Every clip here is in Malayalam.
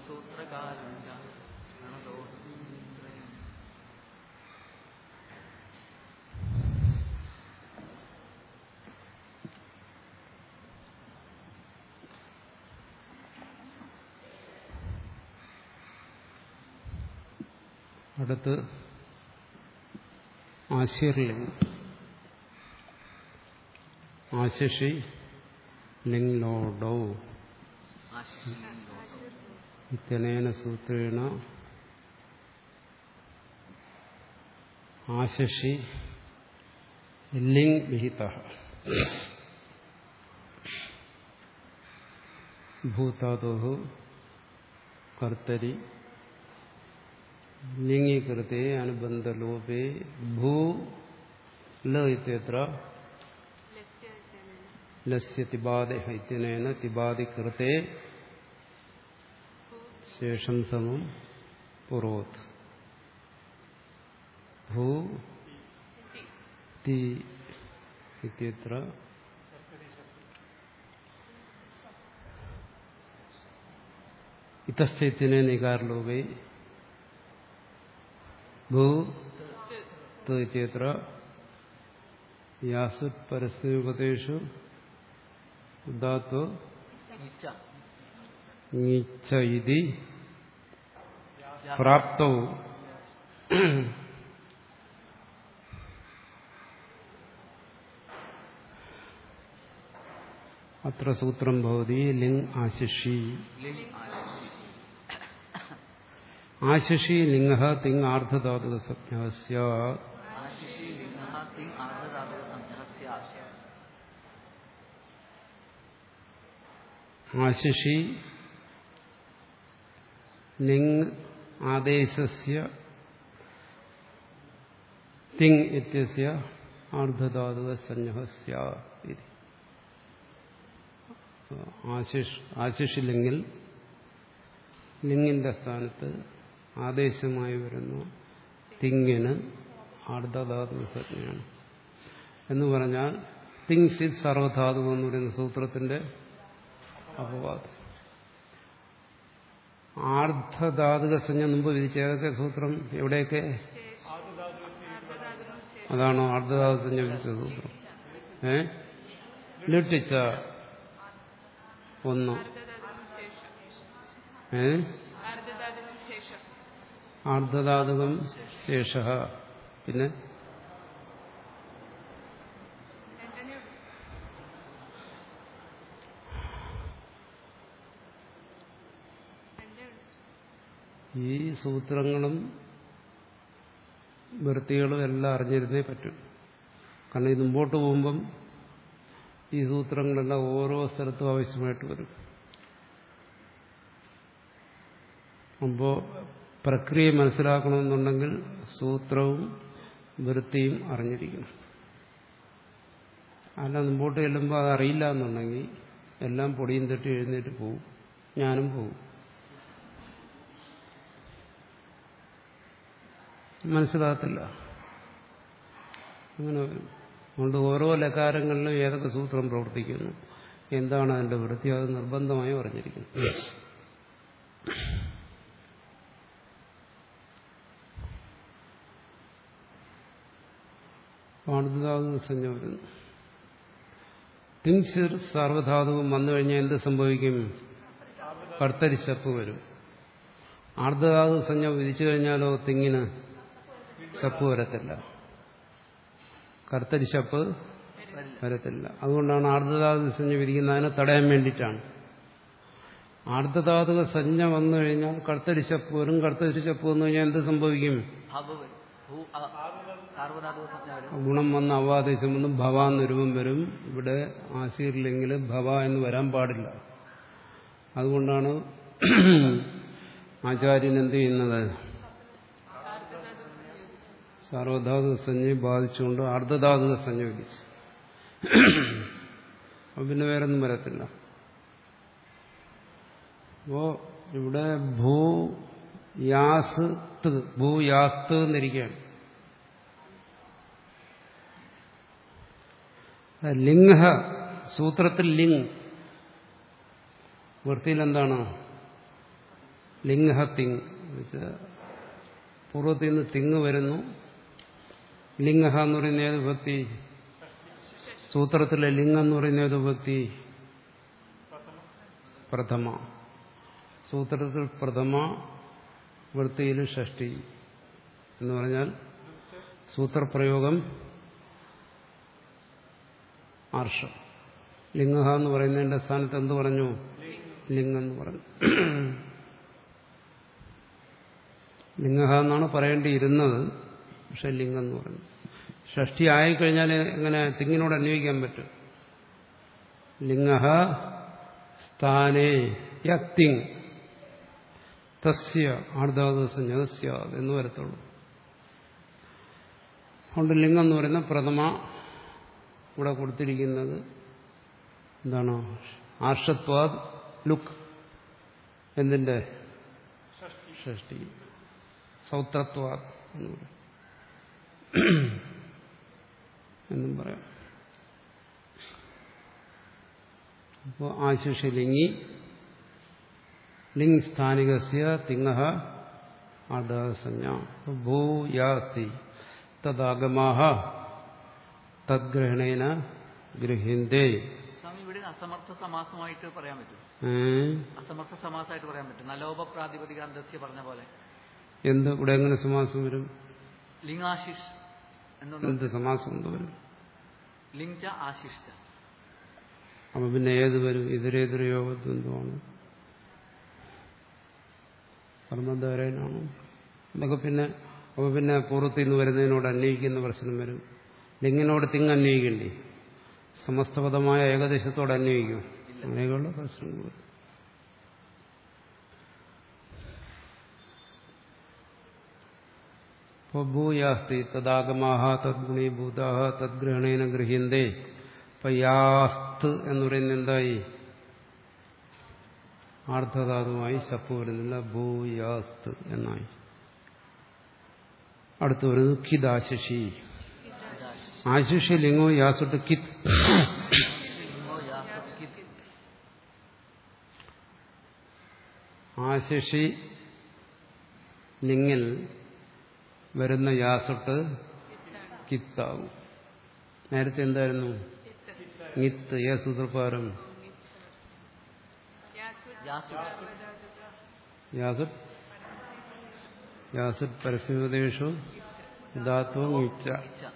സൂത്രകാരല്ല ഗണദോഷത്രയം അടുത്ത് ആശീർലിംഗ് ആശിഷി ലിംഗ് ലോഡോ ആശിഷിലിംഗോ ഇത്യനേന സൂത്രേണ ആശിഷി ലിംഗ് വിഹിത ഭൂതാദോ കർത്തരി ലിംഗീകൃത്തെ അനുബന്ധലോപേ ഭൂ ല ഇത്യത്ര ലസ്യ തിബാദി ഇത്യനേന തിബാദികൃത്തെ ശേഷം സമം പുറോത് ഭൂ തി ഇത്യത്ര ഇതസ്ഥിതിനെ നികാരലോപേ ഭൂ ത് ഇത്യത്ര യാസുത് പരസ്യോപദേശു ഉദാത്തോ ഇച്ഛ ങ്ങിച്ഛ ഇതി പ്രാപ്തൗ അത്ര സൂത്രം ഭവതി ലിംഗ് ആശിഷി ലിംഗ് ആശിഷി ആശിഷി ലിംഗ തിങ് ആർദ്ധധാതുക സംജ്ഞ ആശിഷി ലിംഗഃ തിങ് ആർദ്ധധാതുക സംജ്ഞസ്യ ആശിഷി ലിംഗ് ആദേശസ്യ തിങ് ഇത്യസ്യ ആർദ്ധധാതുക സംജ്ഞ ഇതി ആശിഷ് ആശിഷില്ലെങ്കിൽ ലിംഗിന്റെ സ്ഥാനത്ത് ആദേശമായി വരുന്ന തിങ്ങിന് ആർദ്ധധാതു സംജ്ഞയാണ് എന്ന് പറഞ്ഞാൽ തിങ് സിത് സർവധാതു എന്ന് പറയുന്ന സൂത്രത്തിന്റെ അപവാദം ആർദ്ധധാതുക സംജ്ഞ മുമ്പ് വിധിച്ച ഏതൊക്കെ സൂത്രം എവിടെയൊക്കെ അതാണോ ആർദ്ധധാതു സംജ്ഞ വിധിച്ച സൂത്രം ഏ ലിട്ടിച്ച ഒന്ന് ഏ ആർദ്ധധാതുകം ശേഷ പിന്നെ ഈ സൂത്രങ്ങളും വൃത്തികളും എല്ലാം അറിഞ്ഞിരുന്നേ പറ്റും കാരണം ഇത് മുമ്പോട്ട് പോകുമ്പം ഈ സൂത്രങ്ങളെല്ലാം ഓരോ സ്ഥലത്തും ആവശ്യമായിട്ട് വരും അപ്പോൾ പ്രക്രിയ മനസ്സിലാക്കണമെന്നുണ്ടെങ്കിൽ സൂത്രവും വൃത്തിയും അറിഞ്ഞിരിക്കണം അല്ല മുമ്പോട്ട് ചെല്ലുമ്പോൾ അത് അറിയില്ല എന്നുണ്ടെങ്കിൽ എല്ലാം പൊടിയും തട്ടി എഴുന്നേറ്റ് പോവും ഞാനും പോവും മനസ്സിലാകത്തില്ല അങ്ങനെ വരും അതുകൊണ്ട് ഓരോ ലകാരങ്ങളിലും ഏതൊക്കെ സൂത്രം പ്രവർത്തിക്കുന്നു എന്താണ് അതിന്റെ വൃത്തി അത് നിർബന്ധമായും അറിഞ്ഞിരിക്കുന്നു പാണ്ഡുധാതു സംജ്ഞ വരുന്നു തിങ്സിർ സാർവധാതുവും വന്നു കഴിഞ്ഞാൽ എന്ത് സംഭവിക്കും കർത്തരിശപ്പ് വരും ആർദ്ധധാതു സംജ്ഞ വിധിച്ചു കഴിഞ്ഞാലോ തിങ്ങിന് ശപ്പ് വരത്തില്ല കർത്തരിശപ്പ് വരത്തില്ല അതുകൊണ്ടാണ് ആർദ്ധധാതു സംജ്ഞ വിധിക്കുന്നതിനെ തടയാൻ വേണ്ടിയിട്ടാണ് ആർദ്ധധാതുക സംജ്ഞ വന്നു കഴിഞ്ഞാൽ കർത്തരിശപ്പ് വരും കർത്തരിശപ്പ് വന്നു കഴിഞ്ഞാൽ എന്ത് സംഭവിക്കും ഭവ വരും ഭൂ അ- സാർവധാതുക സംജ്ഞ വരും ഗുണം വന്ന് അവാദേശം വന്ന് ഭവ എന്ന് രൂപം വരും ഇവിടെ ആശീറില്ലെങ്കിൽ ഭവ എന്ന് വരാൻ പാടില്ല അതുകൊണ്ടാണ് ആചാര്യൻ എന്ത് ചെയ്യുന്നത് സാർവധാതുക സംജ്ഞയെ ബാധിച്ചുകൊണ്ട് അർദ്ധധാതുക സംജ്ഞ വിധിച്ചു അപ്പൊ പിന്നെ വേറൊന്നും വരത്തില്ല അപ്പോ ഇവിടെ ഭൂ യാസ് ഭൂയാസ്ത് എന്നിരിക്കുകയാണ് ലിംഗ സൂത്രത്തിൽ ലിംഗ് വൃത്തിയിൽ എന്താണ് ലിംഗ തിങ് എന്നുവെച്ചാൽ പൂർവ്വത്തിൽ നിന്ന് തിങ് വരുന്നു ലിംഗ എന്ന് പറയുന്ന ഏത് ഭക്തി സൂത്രത്തിലെ ലിംഗം എന്ന് പറയുന്ന ഏത് ഭക്തി പ്രഥമ സൂത്രത്തിൽ പ്രഥമ വൃത്തിയിൽ ഷഷ്ടി എന്ന് പറഞ്ഞാൽ സൂത്രപ്രയോഗം ആർഷം ലിംഗ എന്ന് പറയുന്നതിന്റെ സ്ഥാനത്ത് എന്ത് പറഞ്ഞു ലിംഗം എന്ന് പറഞ്ഞു ലിംഗ എന്നാണ് പറയേണ്ടിയിരുന്നത് പക്ഷെ ലിംഗം എന്ന് പറഞ്ഞു ഷഷ്ടി ആയിക്കഴിഞ്ഞാൽ എങ്ങനെ തിങ്ങിനോട് അന്വയിക്കാൻ പറ്റും ലിംഗ സ്ഥാനേ യത്തിങ് തസ്യ ആർദ്ധാദസഞ്ജസ്യ എന്ന് വരത്തുള്ളൂ അതുകൊണ്ട് ലിംഗം എന്ന് പറയുന്ന പ്രഥമ ഇവിടെ കൊടുത്തിരിക്കുന്നത് എന്താണ് ആർഷത്വാദ് ലുക്ക് എന്തിന്റെ ഷഷ്ടി സൗത്രത്വാദ് എന്ന് പറയും എന്നും പറയാം അപ്പോൾ ആശിഷലിംഗി ലിംഗ് സ്ഥാനികസ്യ തിങ്ങ ആദാസഞ്ജ ഭൂയാസ്തി തദാഗമാഹ തദ്ഗ്രഹണേന ഗൃഹ്യന്തേ സ്വാമി ഇവിടെ അസമർത്ഥ സമാസമായിട്ട് പറയാൻ പറ്റും അസമർത്ഥ സമാസമായിട്ട് പറയാൻ പറ്റും നലോപ പ്രാതിപതികാന്തസ്യ പറഞ്ഞ പോലെ എന്ത് ഇവിടെ എങ്ങനെ സമാസം വരും ലിംഗാശിഷ് എന്നുള്ള എന്ത് സമാസം എന്ത് വരും ലിംഗ ച ആശിഷ്ട അപ്പൊ പിന്നെ ഏത് വരും ഇതരേതര യോഗദ്വന്ദ്വമാണ് കർമ്മധാരനാണോ ഇതൊക്കെ പിന്നെ അപ്പൊ പിന്നെ പൂർവ്വത്തിൽ നിന്ന് വരുന്നതിനോട് അന്വയിക്കുന്ന പ്രശ്നം വരും ലിംഗിനോട് തിങ് അന്വയിക്കണ്ടേ സമസ്തപദമായ ഏകദേശത്തോട് അന്വയിക്കും അങ്ങനെയൊക്കെയുള്ള പ്രശ്നങ്ങൾ വരും ഭൂയാസ്തി തദാഗമാഹ തദ്ഗുണീഭൂതാഹ തദ്ഗ്രഹണേന ഗൃഹ്യന്തേ അപ്പൊ യാസ്ത് എന്ന് പറയുന്നത് എന്തായി ആർദ്ധധാതുമായി ശപ്പ് വരുന്നില്ല ഭൂയാസ്ത് എന്നായി അടുത്ത് വരുന്നത് കിദാശിഷി ആശിഷി ലിംഗോ യാസുട്ട് കിത് ലിംഗോ യാസക്കിത് ആശിഷി ലിംഗിൽ വരുന്ന യാസുട്ട് കിത്താവും നേരത്തെ എന്തായിരുന്നു ഗിത്ത് ഏ സൂത്രപ്രകാരം യാസു യാസുട്ട് യാസുട്ട് പരസ്യദേശു ധാത്വം ഇച്ച ഇച്ഛ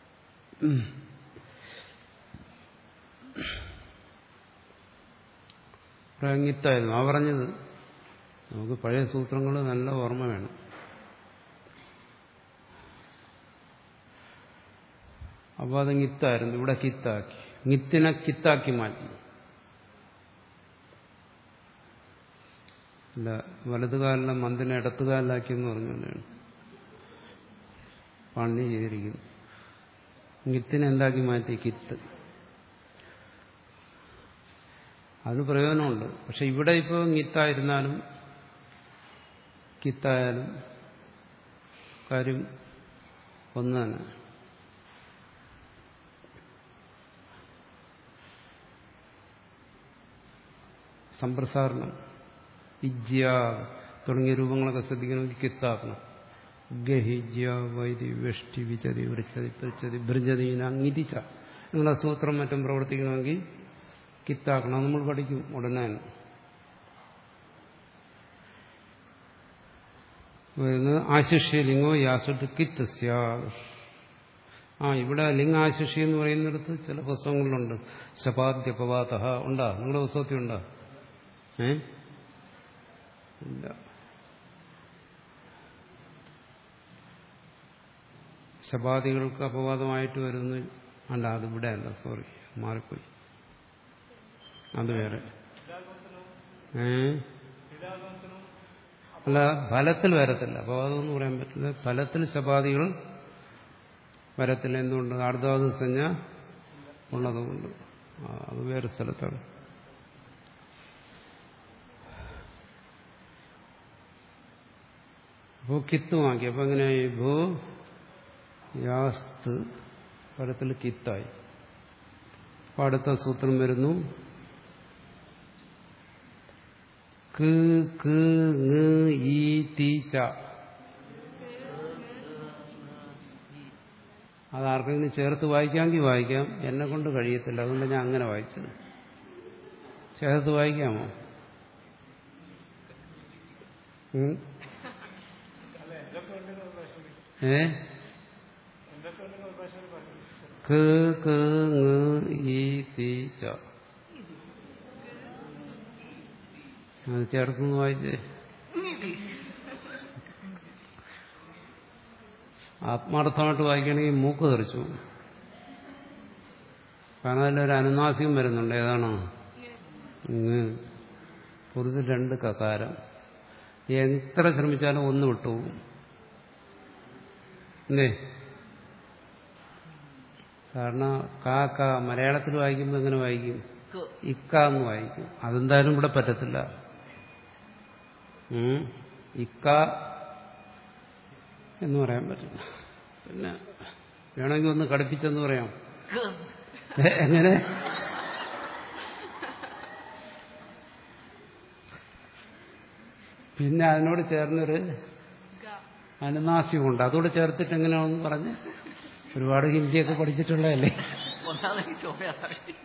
പ്രയങ്ങിത്തായിരുന്നു ആ പറഞ്ഞത് നമുക്ക് പഴയ സൂത്രങ്ങൾ നല്ല ഓർമ്മ വേണം അപ്പോൾ അത് ഗിത്തായിരുന്നു ഇവിടെ കിത്താക്കി ഗിത്തിനെ കിത്താക്കി മാറ്റി അല്ല വലതുകാലിലെ മന്ദിനെ ഇടത്തുകാലിലാക്കി എന്ന് പറഞ്ഞുകൊണ്ടാണ് പണി ചെയ്തിരിക്കുന്നു ഗിത്തിനെ എന്താക്കി മാറ്റി കിത്ത് അത് പ്രയോജനമുണ്ട് പക്ഷെ ഇവിടെ ഇപ്പോൾ ഗിത്തായിരുന്നാലും കിത്തായാലും കാര്യം ഒന്ന് തന്നെ സമ്പ്രസാരണം ഇജ്യ തുടങ്ങിയ രൂപങ്ങളൊക്കെ ശ്രദ്ധിക്കണമെങ്കിൽ കിത്താക്കണം ഗഹിജ്യ വൈദി വെഷ്ടി വിചതി വൃച്ചതി പൃച്ചതി ഭൃജതീന അങ്ങിരിച്ച എന്നുള്ള സൂത്രം മറ്റും പ്രവർത്തിക്കണമെങ്കിൽ കിത്താക്കണം നമ്മൾ പഠിക്കും ഉടനെ തന്നെ വരുന്നത് ആശിഷ്യലിംഗോ യാസുട്ട് കിത്ത് സ്യാ ആ ഇവിടെ ലിംഗാശിഷി എന്ന് പറയുന്നിടത്ത് ചില പുസ്തകങ്ങളിലുണ്ട് ശപാദ്യപവാത ഉണ്ടാ നിങ്ങളുടെ പുസ്തകത്തിൽ ഉണ്ടാ ഏ ഇല്ല ശപാദികൾക്ക് അപവാദമായിട്ട് വരുന്നു അല്ല അത് ഇവിടെ അല്ല സോറി മാറിപ്പോയി അത് വേറെ ഏ അല്ല ഫലത്തിൽ വരത്തില്ല അപവാദം പറയാൻ പറ്റില്ല ഫലത്തിൽ ശപാദികൾ വരത്തില്ല എന്തുകൊണ്ട് അർദ്ധാത് സഞ്ജ ഉള്ളതുകൊണ്ട് ആ, അത് വേറെ സ്ഥലത്താണ് ഭൂ കിത്തുമാക്കി അപ്പൊ എങ്ങനെയായി ഭൂ യാസ്ത് ഫലത്തിൽ കിത്തായി അപ്പൊ അടുത്ത സൂത്രം വരുന്നു ക് ക് ങ് ഈ തീ ച അത് ആർക്കെങ്കിലും ചേർത്ത് വായിക്കാമെങ്കിൽ വായിക്കാം എന്നെ കൊണ്ട് കഴിയത്തില്ല അതുകൊണ്ട് ഞാൻ അങ്ങനെ വായിച്ചത് ചേർത്ത് വായിക്കാമോ ഉം? ഏ ക് ക് ങ് ഈ തീ ച അത് ചേർത്ത് വായിച്ചേ ആത്മാർത്ഥമായിട്ട് വായിക്കണമെങ്കിൽ മൂക്ക് തെറിച്ചു കാരണം അതിലൊരു അനുനാസികം വരുന്നുണ്ട് ഏതാണോ ഇങ്ങ് പുറത്ത് രണ്ട് കകാരം എത്ര ശ്രമിച്ചാലും ഒന്ന് വിട്ടുപോകും അല്ലേ കാരണം കാ കാ മലയാളത്തിൽ വായിക്കുമ്പോൾ എങ്ങനെ വായിക്കും ക്ക് ഇക്ക എന്ന് വായിക്കും അതെന്തായാലും ഇവിടെ പറ്റത്തില്ല ഉം. ഇക്ക എന്ന് പറയാൻ പറ്റില്ല പിന്നെ വേണമെങ്കിൽ ഒന്ന് കടുപ്പിച്ചെന്ന് പറയാം ക്ക് ഏ, എങ്ങനെ പിന്നെ അതിനോട് ചേർന്നൊരു അനുനാസ്യമുണ്ട് അതോട് ചേർത്തിട്ട് എങ്ങനെയാണെന്ന് പറഞ്ഞ് ഒരുപാട് ഹിന്ദിയൊക്കെ പഠിച്ചിട്ടുള്ളതല്ലേ ഒന്നാമത് ഈ ചുമയാണ്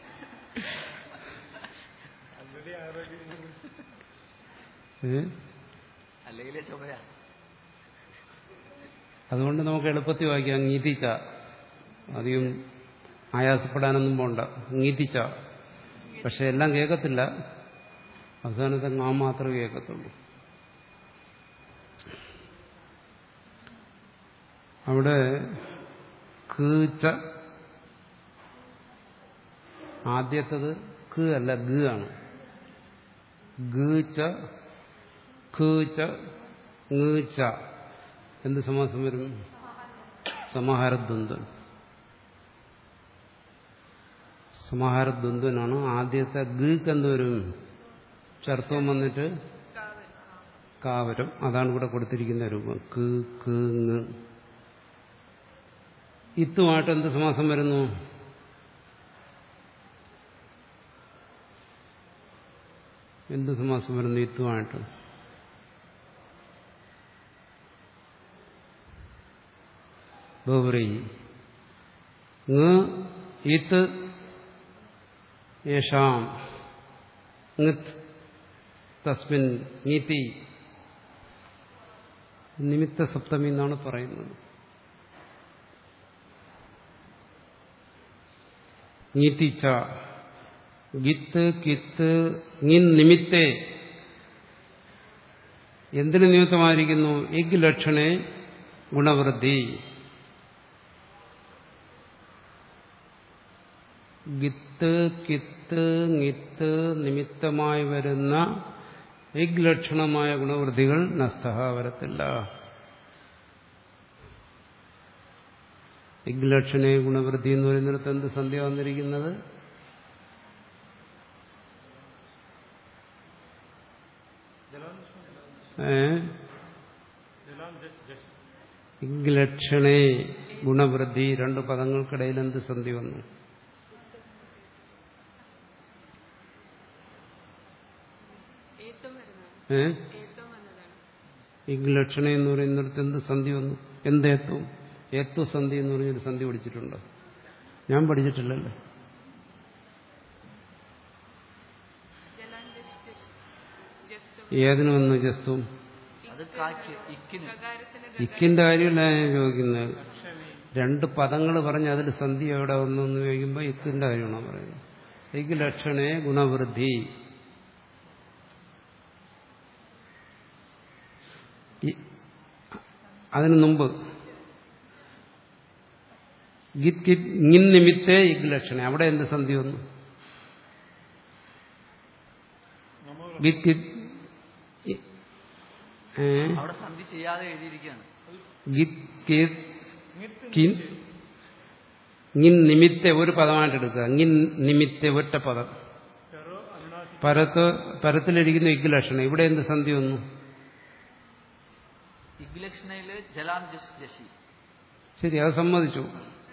ഏ? അല്ലെങ്കിൽ ചുമയാ അതുകൊണ്ട് നമുക്ക് എളുപ്പത്തിൽ വായിക്കാം ngീതിച്ച അധികം ആയാസപ്പെടാനൊന്നും പോണ്ട ngീതിച്ച പക്ഷെ എല്ലാം കേൾക്കത്തില്ല അവസാനത്തെ നാ മാത്രമേ കേൾക്കത്തുള്ളൂ അവിടെ കീച്ച ആദ്യത്തത് ക അല്ല ഗ ആണ് ഗീച്ച ഖീച്ച ngീച്ച എന്ത് സമാസം വരും സമാഹാരദ്വന്ദ്വൻ സമാഹാരദ്വന്ദ്വനാണ് ആദ്യത്തെ ഗീക്ക് എന്ത് വരും ചർത്തവും വന്നിട്ട് കാ വരും അതാണ് ഇവിടെ കൊടുത്തിരിക്കുന്ന രൂപം ക് ക് ങ് ഇത്തുമായിട്ട് എന്ത് സമാസം വരുന്നു എന്ത് സമാസം വരുന്നു ഇത്തുമായിട്ട് ബഹുബ്രീഹി ങ് ഇത്ത് യേഷാം ങിത് തസ്മിൻ നീതി നിമിത്ത സപ്തമി എന്നാണ് പറയുന്നത് നീതിച്ച ഗിത്ത് കിത്ത്ങ്ങിൻ നിമിത്തേ എന്തിനു നിമിത്തമായിരിക്കുന്നു ഇഗ് ലക്ഷണേ ഗുണവൃദ്ധി ഗിത്ത് കിത്ത്ങ്ങിത്ത് നിമിത്തമായി വരുന്ന ഇഗ് ലക്ഷണമായ ഗുണവൃദ്ധികൾ നസ്ത വരത്തില്ല ഇഗ് ലക്ഷണേ ഗുണവൃദ്ധി എന്ന് പറയുന്നിടത്ത് എന്ത് സന്ധ്യ വന്നിരിക്കുന്നത് ഏ ഇഗ് ലക്ഷണേ ഗുണവൃദ്ധി രണ്ട് പദങ്ങൾക്കിടയിൽ എന്ത് സന്ധി വന്നു ഏ ഇഗ് ലക്ഷണ എന്ന് പറയുന്നിടത്ത് എന്ത് സന്ധി വന്നു എന്ത് ഏത്വം ഏത്വ സന്ധി എന്ന് പറഞ്ഞൊരു സന്ധി പഠിച്ചിട്ടുണ്ടോ ഞാൻ പഠിച്ചിട്ടില്ലല്ലോ ഏതിനു വന്നു ജസ്തും അത് കായ്ക്ക് ഇക്കിന് ഇക്കിന്റെ കാര്യമല്ല ഞാൻ ചോദിക്കുന്നത് രണ്ട് പദങ്ങൾ പറഞ്ഞ് അതിൽ സന്ധി എവിടെ വന്നു എന്ന് ചോദിക്കുമ്പോൾ ഇക്കിന്റെ കാര്യമാണ് പറയുന്നത് ഇക്ക് ലക്ഷണേ ഗുണവൃദ്ധി ഈ- അതിനു മുമ്പ് ഗിത് കിത് ഇങ്ങിൻ നിമിത്തേ ഇഗ് ലക്ഷണേ അവിടെ എന്ത് സന്ധി വന്നു ഗിത് കിത് ഇ- ഏ? അവിടെ സന്ധി ചെയ്യാതെ എഴുതിയിരിക്കുകയാണ് ഗിത് കിത് കിൻ ഇങ്ങിൻ നിമിത്തെ ഒരു പദമായിട്ട് എടുക്കുക ഇങ്ങിൻ നിമിത്തെ ഒറ്റ പദം പരത്ത് പരത്തിലിരിക്കുന്ന ഇഗ് ലക്ഷണം ഇവിടെ എന്ത് സന്ധി വന്നു ഇഗ്ലക്ഷണയില് ജലാം ജസ് ജഷി ശരി അത് സമ്മതിച്ചു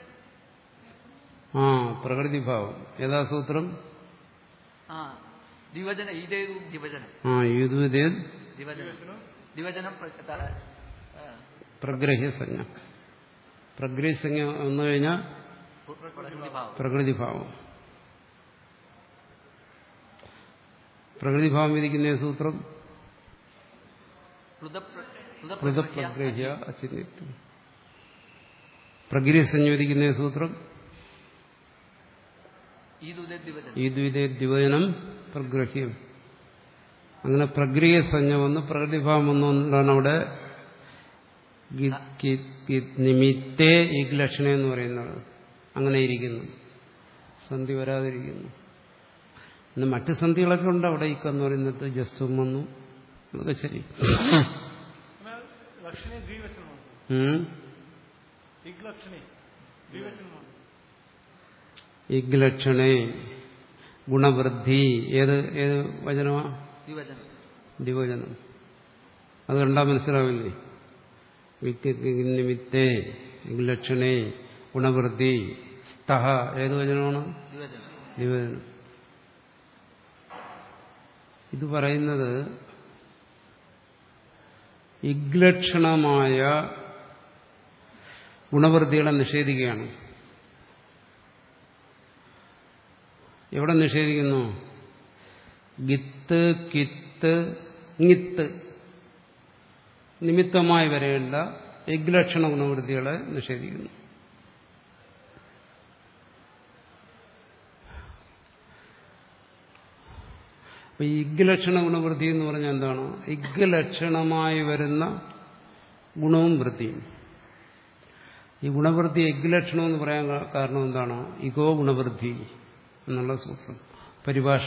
ആ പ്രകൃതിഭാവം ഏതാ സൂത്രം ആ ദിവചന ഇതേതു ദിവചനം ആ യുദ്വതേ ദിവചനം ദിവചനം പ്ര- ത- ആ, പ്രഗ്രഹ്യസഞ്ജ പ്രഗ്രഹ്യസഞ്ജ വന്നു കഴിഞ്ഞാൽ പ്രകൃതിഭാവം പ്രകൃതിഭാവം പ്രകൃതിഭാവം വിധിക്കുന്ന സൂത്രം പ്ലുതപ്ര- മൃത പ്ലുതപ്രകൃത്യ പ്രഗ്രഹ്യ അസിനിത്വം പ്രഗ്രഹ്യസഞ്ജ വിധിക്കുന്ന സൂത്രം ഈതുദേ ദിവചനം ഈ ദ്വിതേ ദ്വിവചനം പ്രഗ്രഹ്യം അങ്ങനെ പ്രക്രിയ സഞ്ജ വന്ന് പ്രകൃതിഭാവം വന്നുകൊണ്ടാണ് അവിടെ ഗി- ഗി- ഗി- നിമിത്തേ ഈ ലക്ഷണം എന്ന് പറയുന്നത് അങ്ങനെ ഇരിക്കുന്നു സന്ധി വരാതിരിക്കുന്നു പിന്നെ മറ്റ് സന്ധികളൊക്കെ ഉണ്ട് അവിടെ ഇക്കെന്ന് പറയുന്നത് ജസ്റ്റും വന്നു അതൊക്കെ ശരി ലക്ഷണി ദ്വിവചനമാണ് ഉം. ഇഗ് ലക്ഷണി ദ്വിവചനമാണ് ഇഗ്ലക്ഷണേ ഗുണവൃദ്ധി ഏത് ഏത് വചനമാ ദിവചനം ദിവചനം അത് കണ്ടാൽ മനസ്സിലാവില്ലേ വിക്ക് നിമിത്തേ ലക്ഷണേ ഗുണവൃദ്ധി സ്തഹ ഏത് വചനമാണ് ദിവചനം ദിവചനം ഇത് പറയുന്നത് ഇഗ്ലക്ഷണമായ ഗുണവൃത്തികളെ നിഷേധിക്കുകയാണ് എവിടെ നിഷേധിക്കുന്നു ഗിത്ത് കിത്ത്ങ്ങിത്ത് നിമിത്തമായി വരേണ്ട ഇഗ്ലക്ഷണ ഗുണവൃത്തികളെ നിഷേധിക്കുന്നു അപ്പൊ ഈ ഇഗ്ലക്ഷണ ഗുണവൃത്തി എന്ന് പറഞ്ഞാൽ എന്താണ് ഇഗ്ലക്ഷണമായി വരുന്ന ഗുണവും വൃത്തിയും ഈ ഗുണവൃത്തി ഇഗ്ലക്ഷണം എന്ന് പറയാൻ കാ- കാരണം എന്താണ് ഇഗോ ഗുണവൃത്തി എന്നുള്ള സൂത്രം പരിഭാഷ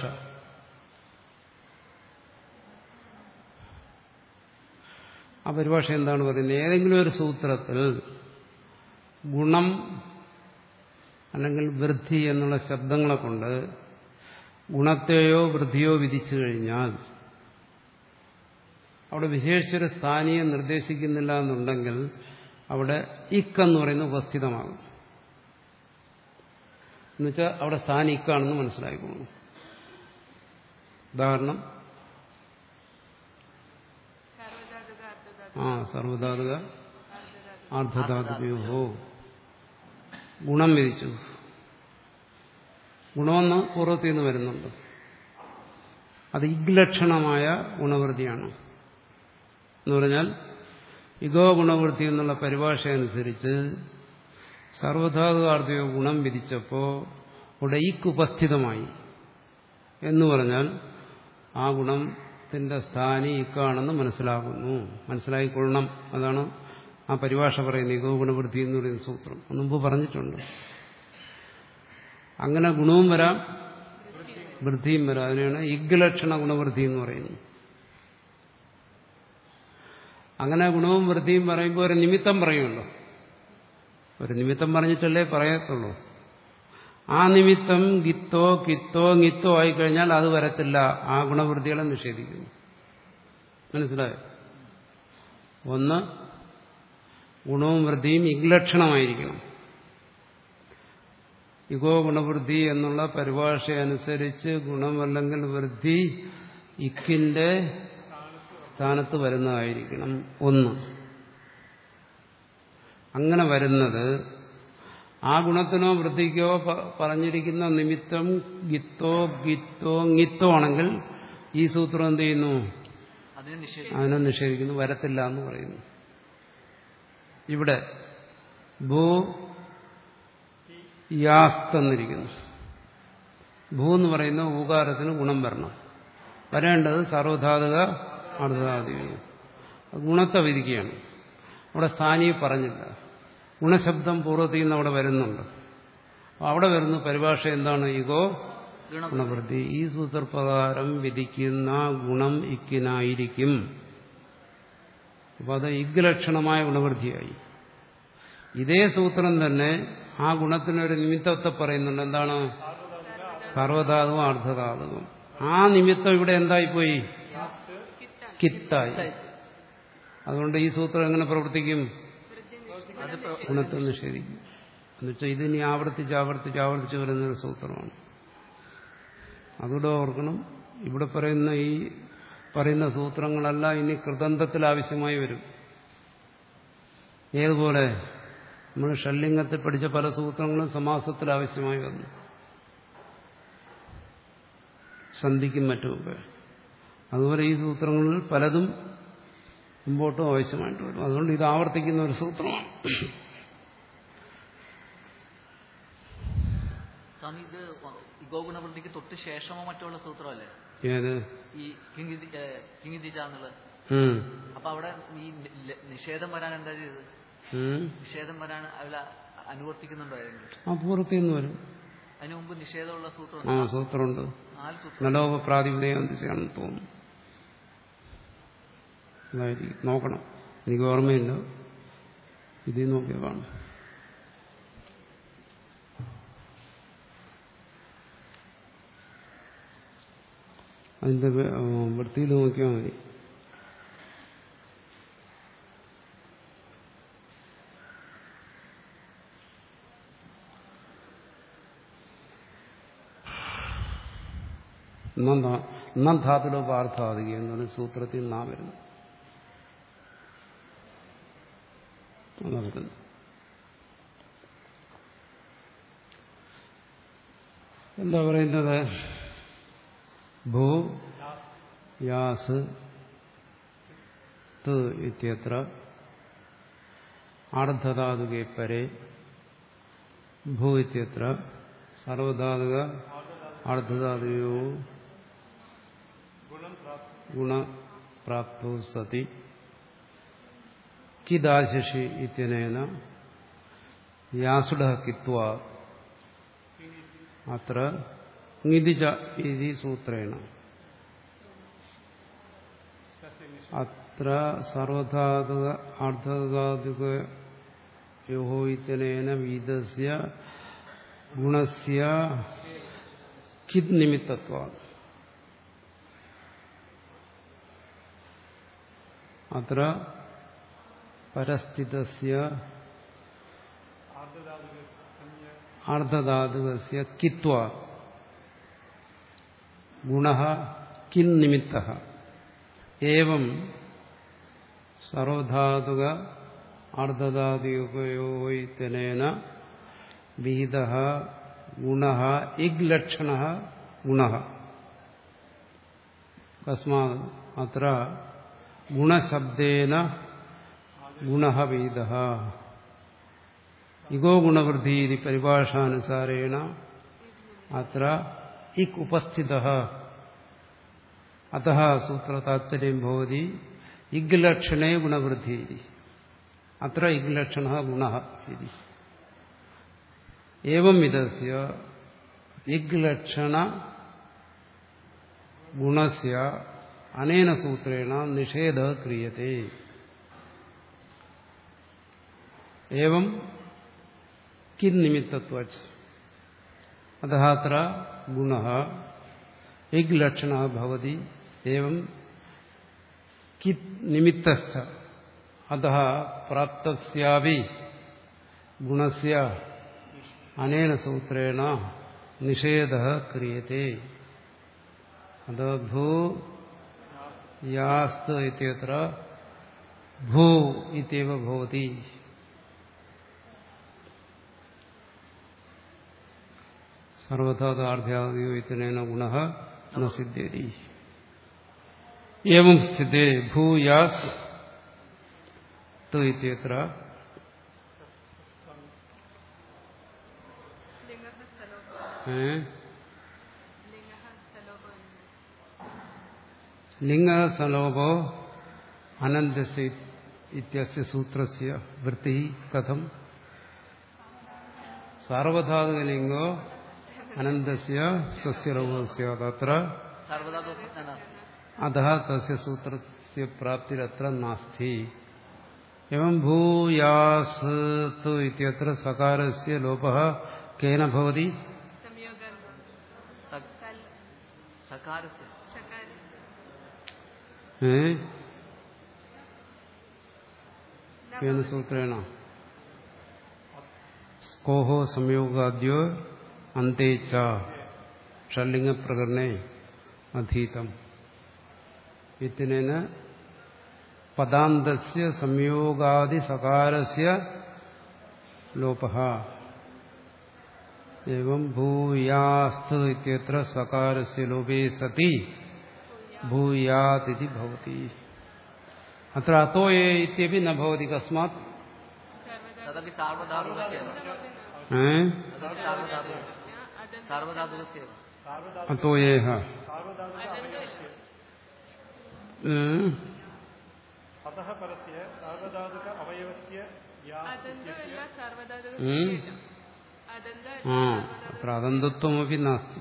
ആ പരിഭാഷ എന്താണ് പറയുന്നത് ഏതെങ്കിലും ഒരു സൂത്രത്തിൽ ഗുണം അല്ലെങ്കിൽ വൃദ്ധി എന്നുള്ള ശബ്ദങ്ങളെ കൊണ്ട് ഗുണത്തെയോ വൃദ്ധിയോ വിധിച്ചു കഴിഞ്ഞാൽ അവിടെ വിശേഷിച്ചൊരു സ്ഥാനീയെ നിർദ്ദേശിക്കുന്നില്ല എന്നുണ്ടെങ്കിൽ അവിടെ ഇക്ക് എന്ന് പറയുന്നത് ഉപസ്ഥിതമാകും എന്നുവെച്ചാൽ അവിടെ സ്ഥാനം ഇക്കാണെന്ന് മനസ്സിലായിക്കോളും ഉദാഹരണം ആ സർവധാതുക ആർദ്ധധാതുകയോ ഗുണം വിധിച്ചു ഗുണമെന്ന് പൂർവ്വത്തിൽ നിന്ന് വരുന്നുണ്ട് അത് ഇഗ്ലക്ഷണമായ ഗുണവൃത്തിയാണ് എന്ന് പറഞ്ഞാൽ ഇഗോ ഗുണവൃത്തി എന്നുള്ള പരിഭാഷ അനുസരിച്ച് സർവധാതുകാർദ്ദയോ ഗുണം വിധിച്ചപ്പോൾ അവിടെ ഇക്ക് ഉപസ്ഥിതമായി എന്ന് പറഞ്ഞാൽ ആ ഗുണത്തിന്റെ സ്ഥാനി ഇക്കാണെന്ന് മനസ്സിലാകുന്നു മനസ്സിലായിക്കൊള്ളണം അതാണ് ആ പരിഭാഷ പറയുന്നത് ഇഗോ ഗുണവൃത്തി എന്ന് പറയുന്ന സൂത്രം അത് മുമ്പ് പറഞ്ഞിട്ടുണ്ട് അങ്ങനെ ഗുണവും വരാം വൃദ്ധിയും വരാം അതിനാണ് ഇഗ്ലക്ഷണ ഗുണവൃദ്ധി എന്ന് പറയുന്നത് അങ്ങനെ ഗുണവും വൃദ്ധിയും പറയുമ്പോൾ ഒരു നിമിത്തം പറയുമല്ലോ ഒരു നിമിത്തം പറഞ്ഞിട്ടല്ലേ പറയത്തുള്ളൂ ആ നിമിത്തം ഗിത്തോ കിത്തോ ഗിത്തോ ആയിക്കഴിഞ്ഞാൽ അത് വരത്തില്ല ആ ഗുണവൃത്തികളെ നിഷേധിക്കുന്നു മനസ്സിലായോ ഒന്ന് ഗുണവും വൃദ്ധിയും ഇഗ്ലക്ഷണമായിരിക്കണം ഇഗോ ഗുണവൃദ്ധി എന്നുള്ള പരിഭാഷ അനുസരിച്ച് ഗുണമല്ലെങ്കിൽ വൃദ്ധി ഇക്കിന്റെ സ്ഥാനത്ത് വരുന്നതായിരിക്കണം ഒന്ന് അങ്ങനെ വരുന്നത് ആ ഗുണത്തിനോ വൃദ്ധിക്കോ പ- പറഞ്ഞിരിക്കുന്ന നിമിത്തം ഗിത്തോ ഗിത്തോ ഗിത്തോ ആണെങ്കിൽ ഈ സൂത്രം എന്ത് ചെയ്യുന്നു അതിനെ നിഷേധിക്കും അതിനെ നിഷേധിക്കുന്നു വരത്തില്ല എന്ന് പറയുന്നു ഇവിടെ ഭൂ യാസ്തെന്നിരിക്കുന്നു ഭൂ എന്ന് പറയുന്ന ഊകാരത്തിന് ഗുണം വരണം വരേണ്ടത് സർവധാതുക അർദ്ധധാതുക ഗുണത്തെ വിധിക്കുകയാണ് അവിടെ സ്ഥാനീയ പറഞ്ഞില്ല ഗുണശബ്ദം പൂർവ്വത്തിൽ നിന്ന് അവിടെ വരുന്നുണ്ട് അപ്പോൾ അവിടെ വരുന്ന പരിഭാഷ എന്താണ് ഇഗോ ഗുണം ഗുണവൃത്തി ഈ സൂത്രപ്രകാരം വിധിക്കുന്ന ഗുണം ഇക്കിനായിരിക്കും അപ്പൊ അത് ഇഗ്ലക്ഷണമായ ഗുണവൃത്തിയായി ഇതേ സൂത്രം തന്നെ ആ ഗുണത്തിനൊരു നിമിത്തത്തെ പറയുന്നുണ്ട് എന്താണ് സർവധാതുവും അർദ്ധധാതുവും ആ നിമിത്തം ഇവിടെ എന്തായിപ്പോയി കിത്തായി അതുകൊണ്ട് ഈ സൂത്രം എങ്ങനെ പ്രവർത്തിക്കും അത് പ്ര- ഗുണത്തെ നിഷേധിക്കും എന്നുവെച്ചാൽ ഇതിനി ആവർത്തിച്ച് ആവർത്തിച്ച് ആവർത്തിച്ച് വരുന്നൊരു സൂത്രമാണ് അതുകൂടെ ഓർക്കണം ഇവിടെ പറയുന്ന ഈ പറയുന്ന സൂത്രങ്ങളെല്ലാം ഇനി കൃതന്തത്തിൽ ആവശ്യമായി വരും ഏതുപോലെ നമ്മൾ ഷല്ലിംഗത്തിൽ പഠിച്ച പല സൂത്രങ്ങളും സമാസത്തിൽ ആവശ്യമായി വന്നു സന്ധിക്കും മറ്റുമൊക്കെ അതുപോലെ ഈ സൂത്രങ്ങളിൽ പലതും മുമ്പോട്ടും ആവശ്യമായിട്ട് വരും അതുകൊണ്ട് ഇത് ആവർത്തിക്കുന്ന ഒരു സൂത്രമാണ് സ്വാമി ഇത് ഇഗോ ഗുണവൃത്തിക്ക് തൊട്ട് ശേഷമോ മറ്റുള്ള സൂത്രമല്ലേ ഏത് ഈ കിങ്ങിതി കിങ്ങിതിജ എന്നുള്ളത് ഉം. അപ്പൊ അവിടെ ഈ നി- നിഷേധം വരാൻ എന്താ ചെയ്തത് ഉം. നിഷേധം വരാൻ അവളെ അനുവർത്തിക്കുന്നുണ്ടോ ഏതെങ്കിലും ആ പൂർത്തിന്ന് വരും അതിനു മുമ്പ് നിഷേധമുള്ള സൂത്രം ആ സൂത്രമുണ്ട് നാല് സൂത്രം നലോപ പ്രാതിപതയാണെന്ന് തോന്നുന്നു അതായിരിക്കും നോക്കണം എനിക്ക് ഓർമ്മയില്ല ഇതിൽ നോക്കിയാൽ കാണും അതിന്റെ വെ- ആ, വൃത്തിയിൽ നോക്കിയാൽ മതി നം ധാതുലോ പാർത്ഥാധികം എന്നാണ് സൂത്രത്തിൽ നാ വരുന്നത് അതാ വരുന്നത് എന്താ പറയുന്നത് ഭൂ യാസ് ത് ഇത്യത്ര ആർദ്ധധാതുകെ പരെ ഭൂ ഇത്യത്ര സർവധാതുക ആർദ്ധധാതുയോ ഗുണപ്രാപ്തോ സതി കിദാശിഷി ഇത്യനേന യാസുഡ കിത്വ അത്ര നിതിജ ഇതി സൂത്രേണ അത്ര സർവധാതുക അർദ്ധധാതുകയോ ഇത്യനേന വീതസ്യ ഗുണസ്യ കിത് നിമിത്തത്വം അത്ര പരസ്ഥിതസ്യ അർദ്ധധാതുകസ്യ കിത്വ ഗുണ കിൻ നിമിത്ത ഏവം സർവധാതുക അർദ്ധധാതുകയോനേന വിഹിത ഗുണ ഇഗ്ലക്ഷണ ഗുണ കസ്മാത് അത്ര ഗുണശബ്ദേന ഗുണ വേദ ഇഗോ ഗുണവൃദ്ധി പരിഭാഷാനുസാരേണ അത്ര ഇക് ഉപസ്ഥിത അത സൂത്രതാത്പര്യം ഭവതി ഇഗ്ലക്ഷണേ ഗുണവൃദ്ധി അത്ര ഇഗ്ലക്ഷണ ഗുണ ഇതി ഏവം വിധസ്യ ഇഗ്ലക്ഷണ ഗുണസ്യ അനേന സൂത്രേണ നിഷേധ ക്രിയത്തെ ഏവം കിന്നിമിത്തത്വ അത അത്ര ഗുണ ഇഗ്ലക്ഷണ ഭവതി ഏവം കിത് നിമിത്ത അത പ്രാപ്തസ്യാപി ഗുണസ്യ അനേന സൂത്രേണ നിഷേധ ക്രിയത്തെ അത ഭൂ യാസ്ത് ഇത്യത്ര ഭൂ ഇത്യവ ഭവതി സർവഥാർദ്ധ്യാദിയോ ഇത്തനേന ഗുണ ന സിദ്ധ്യതി ഏവം സ്ഥിതേ ഭൂയാസ് തു ഇത്യത്ര ഏ ലിംഗ സലോപോ അനന്തസ്യ ഇത്യസ്യ സൂത്രസ്യ വൃത്തി കഥം സാർവധാതുകലിംഗോ അനന്തസ്യ സസ്യലോപോ സ്യാദത്ര സർവ്വതാ ദോഷം എന്നാ അധ തസ്യ സൂത്രസ്യ പ്രാപ്തിരത്ര നാസ്തി എവം ഭൂയാസ് തു ഇത്യത്ര സകാരസ്യ ലോപഃ കേന ഭവതി സ- സകാരസ്യ ഏ കേന സൂത്രേണ സ്കോഹോ സംയോഗാദ്യോ അന്തേ ച ഷല്ലിംഗ പ്രകരണേ അധീതം ഇത്തിനേന പദാന്തസ്യ സംയോഗാദി സകാരസ്യ ലോപ एवं भूयास्त इत्यत्र सकारस्य लोपे सति भूयात् इति भवति अत्र अतो ये इत्यपि न भवति कस्मात् तदपि सार्वधातुकस्य एव ഏ? तदपि सार्वधातुक सार्वधातुकस्य एव अतो येह ഏ? अतः परस्य सार्वधातुक अवयवस्य या അതെന്തല്ല സർവധാതു ഉം? അതെന്താ ആ അത്ര അതന്തത്വമപി നാസ്തി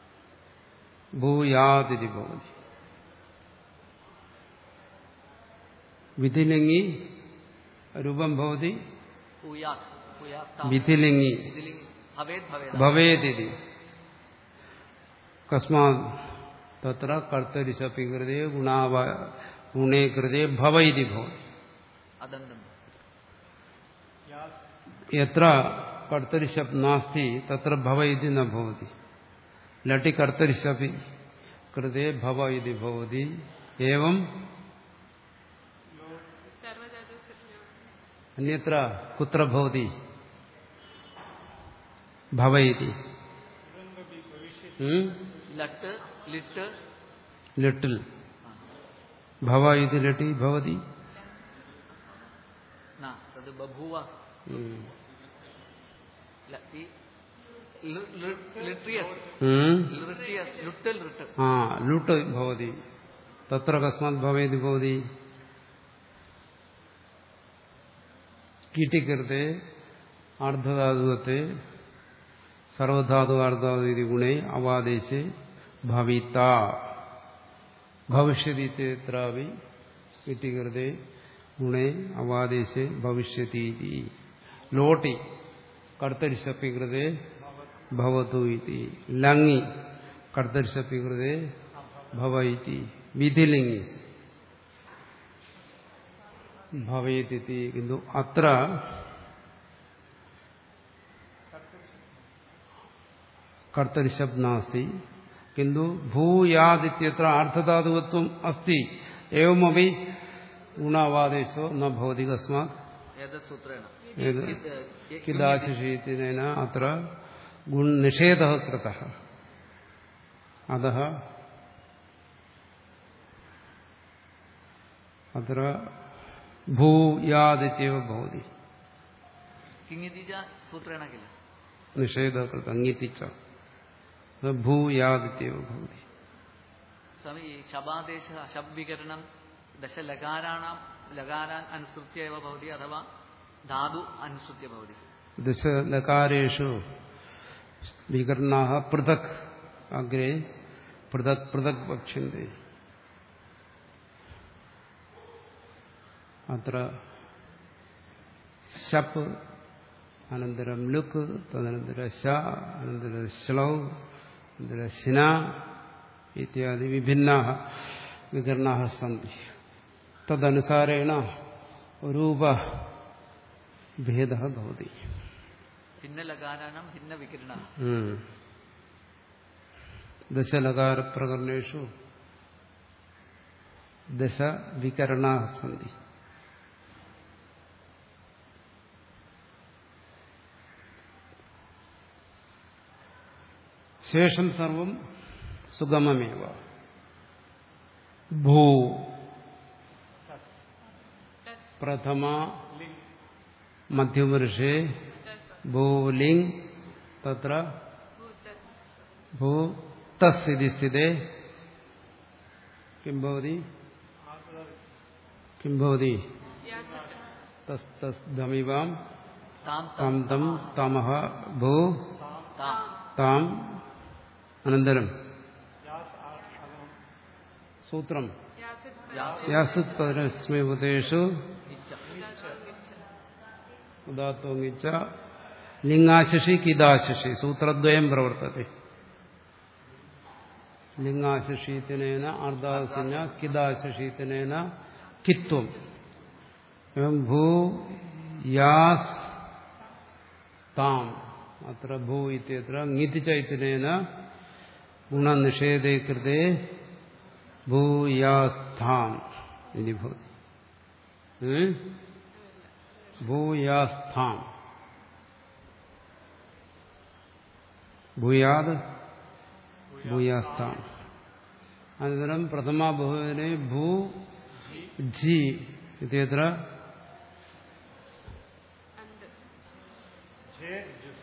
ഭൂയാതിരി ഭവതി വിധിലിംഗി രൂപം ഭവതി भूयात् भूयात् വിധിലിംഗി विधिलिङ्गि भवेत् भवेत् ഭവേതിരി കസ്മാത് തത്ര കർത്തരിശപ്പി കൃതേ ഗുണാവ ഗുണേ കൃതേ ഭവ ഇതി ഭവതി अदन्तम् എത്ര കർത്തരിശപ് നാസ്തി തത്ര ഭവ ഇതി ന ഭവതി ലട്ടി കർത്തരിശപി കൃതേ ഭവ ഇതി ഭവതി ഏവം സർവധാതു അന്യത്ര കുത്ര ഭവതി ഭവ ഇതി ഉം? लट् लिट् ലിട്ടിൽ ഭവ ഇതി ലട്ടി ഭവതി न तद् बभूव ഉം. ल- इ- लृ- लृ- लिट्रियस् ഉം? लृट्रियस् लुट् लृट् ആ ലുട്ട് ഭവതി തത്ര കസ്മാത് ഭവേതി ഭവതി കീട്ടിക്കൃത്തെ അർദ്ധധാതുകത്തെ സർവധാതു അർദ്ധാതു ഇതി ഗുണേ അവാദേശെ ഭവിത ഭവിഷ്യതി ഇത്രാവി കീട്ടിക്കൃത്തെ ഗുണേ അവാദേശെ ഭവിഷ്യതി ഇതി ലോട്ടി കർത്തരിശപ്പി കൃതേ ഭവതു ഇതി ലങ്ങി കർത്തരിശപ്പി കൃതേ ഭവ ഇതി വിധിലിംഗി ഭവേതി കിന്തു അത്ര കർത്തരിശബ് നാസ്തി കിന്തു ഭൂയാദിത്യത്ര അർത്ഥധാതുകത്വം അസ്തി ഏവമപി ഗുണാവാദേശോ ന ഭവതി കസ്മാത് एतत् सूत्रेण ഏത് कित्- कि- കിദാശിഷീത്തിനേന അത്ര ഗുൺ നിഷേധ കൃത അത അത്ര ഭൂയാദിത്യവ ഭവതി किङिति च सूत्रेण किल നിഷേധ കൃത അങ്ങിത്തിച്ച ഭൂയാദിത്യവ ഭവതി स्वामी ई शबादेशः शब्विकरणं दशलकाराणां लकारान् अनुसृत्य एव भवति अथवा धातु अनुसृत्य भवति ദശലകാരേഷു വികരണാ പൃഥക് അഗ്രേ പൃഥക് പൃഥക് വക്ഷ്യന്തെ അത്ര ശപ്പ് അനന്തരം ലുക്ക് തദനന്തര ശ അനന്തരം ശ്ലൗ അനന്തരം ശിന ഇത്യാദി വിഭിന്നാ വികരണാ സന്തി തദനുസാരേണ രൂപ ഭേദ ഭവതി भिन्नलकाराणां भिन्नविकिरणाः ഉം. ദശലകാരപ്രകരണേഷു ദശ വികരണാ സന്തി ശേഷം സർവം സുഗമമേവ ഭൂ പ്രഥമ മധ്യപുരുഷേ ഭൂലിംഗ് തത്ര ഭൂ തസ് ഇതി സ്ഥിതേ കിം ഭവതി കിം ഭവതി തസ് തസ് ധമിവാം तां താം തം തമഹ ഭൂ तां താം അനന്തരം സൂത്രം യാസുത് പരസ്മൈ ഉപദേശു ഉദാത്തോങ്ങിച്ച ലിംഗാശിഷി കിതാശിഷി സൂത്രദ്വയം പ്രവർത്തത്തെ ലിംഗാശിഷീത്തിനേന അർദ്ധാസഞ്ജ കിതാശിഷീത്തിനേന കിത്വം എവം ഭൂ യാസ് താം അത്ര ഭൂ ഇത്യത്ര ങ്ങിതി ചൈത്തനേന ഗുണനിഷേധേ കൃതേ ഭൂയാസ്ഥാം ഇതി ഭവതി ഉം? ഭൂയാസ്ഥാം ഭൂയാത് ഭൂയാസ്ഥാം അനന്തരം പ്രഥമ ബഹുവിനെ ഭൂ ജി ഇത്യത്ര अन्द झे जुस्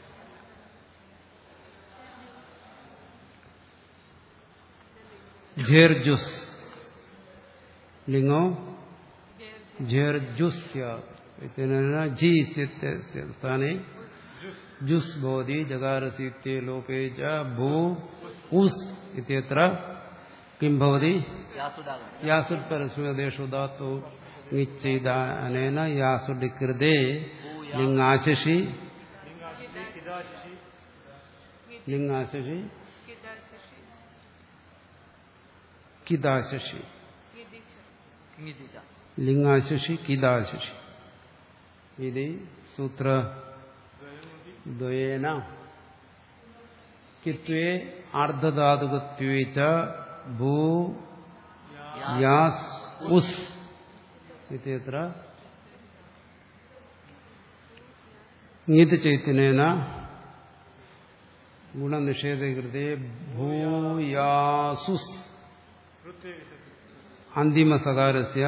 ജേർജുസ് ലിംഗോ जेर् ജേർജുസ് ഇത്യനേന ജി ഇത്യस्य സ്ഥാനെ ജുസ് ഭവതി ജകാരസീത്ये ലോപേ ച ഭൂ ഉസ് ഇത്യത്ര കിം ഭവതി യാസുഡാകം യാസുഡ് പരസ്മേദേശു ധാതു നിശ്ചയിദാനേന യാസുഡ് കൃതേ ലിംഗാശിഷി लिङ्गाशिषि किदाशिषि ലിംഗാശിഷി किदाशशि കിദാശിഷി किदिच കിങ്ങിതിച്ച ലിംഗാശിഷി കിദാശിഷി ഇത് സൂത്ര ദ്വയേന കിത്വേ ആർദ്ധധാതുകത്വേ ച ഭൂ യാസ് ഉസ് ഇത്യത്ര നീതി ചൈത്തന്യേന ഗുണനിഷേധകൃതേ ഭൂയാസുസ് वृत्ते विसर्गे അന്തിമസകാരസ്യ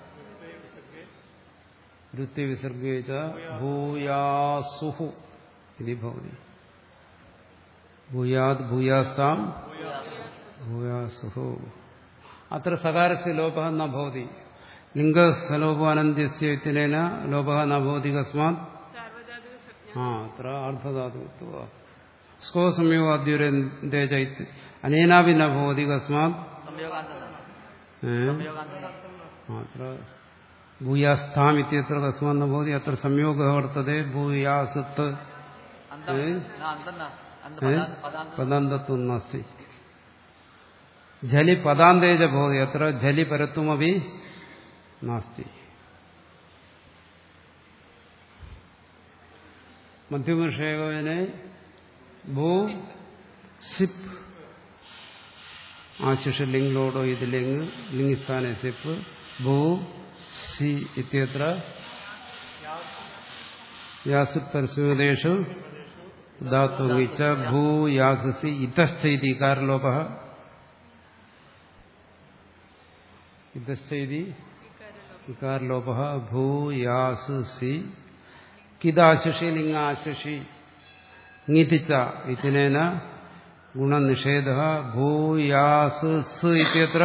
വൃത്തിവിസർഗേ ച ഭൂയാസുഹു ഇതി ഭവതി ഭൂയാത് ഭൂയാസ്താം ഭൂയാസുഹു അത്ര സകാരസ്യ ലോപ ന ഭവതി ലിംഗസ്ഥലോപാനന്ദസ്യ ഇത്യനേന ലോപ ന ഭവതി കസ്മാത് सार्वधातुक संज्ञा ആ അത്ര അർദ്ധധാതു സ്കോ സംയോഗാദ്യുരന്തേ ചൈത്യ അനേനാപി ന ഭവതി കസ്മാത് സംയോഗാന്തം ഏ? സംയോഗാന്തം അത്ര ഭൂയാസ്ഥാം ഇത്യത്ര കസ്മാന്ന ഭവതി അത്ര സംയോഗः വർത്തते ഭൂയാസത്ത് അന്തം ഏ? ന അന്തം ന അന്ത ഏ? പദാ- പദാന്തം പദാന്തത്വം നാസ്തി ജലി പദാന്തേജ ഭവതി അത്ര ജലി പരത്വമപി നാസ്തി മധ്യമഷേകവിനെ ഭൂ സിപ്പ് ആശിഷ ലിംഗ് ലോഡോ ഇത് ലിംഗ് ലിംഗസ്ഥാനെ സിപ്പ് ഭൂ സി ഇത്യത്ര യാസുത് പരസ്മേഷു ധാത്വങ്ങിച്ച ഭൂയാസസി ഇതശ്ചൈതി കാരലോപ ഇതശ്ചൈതി വികാരലോപ ഭൂയാസസി കിദാശിഷി ലിംഗാശിഷി ങ്ങിതിച്ച ഇതിനേന ഗുണനിഷേധ ഭൂയാസ് ഇത്യത്ര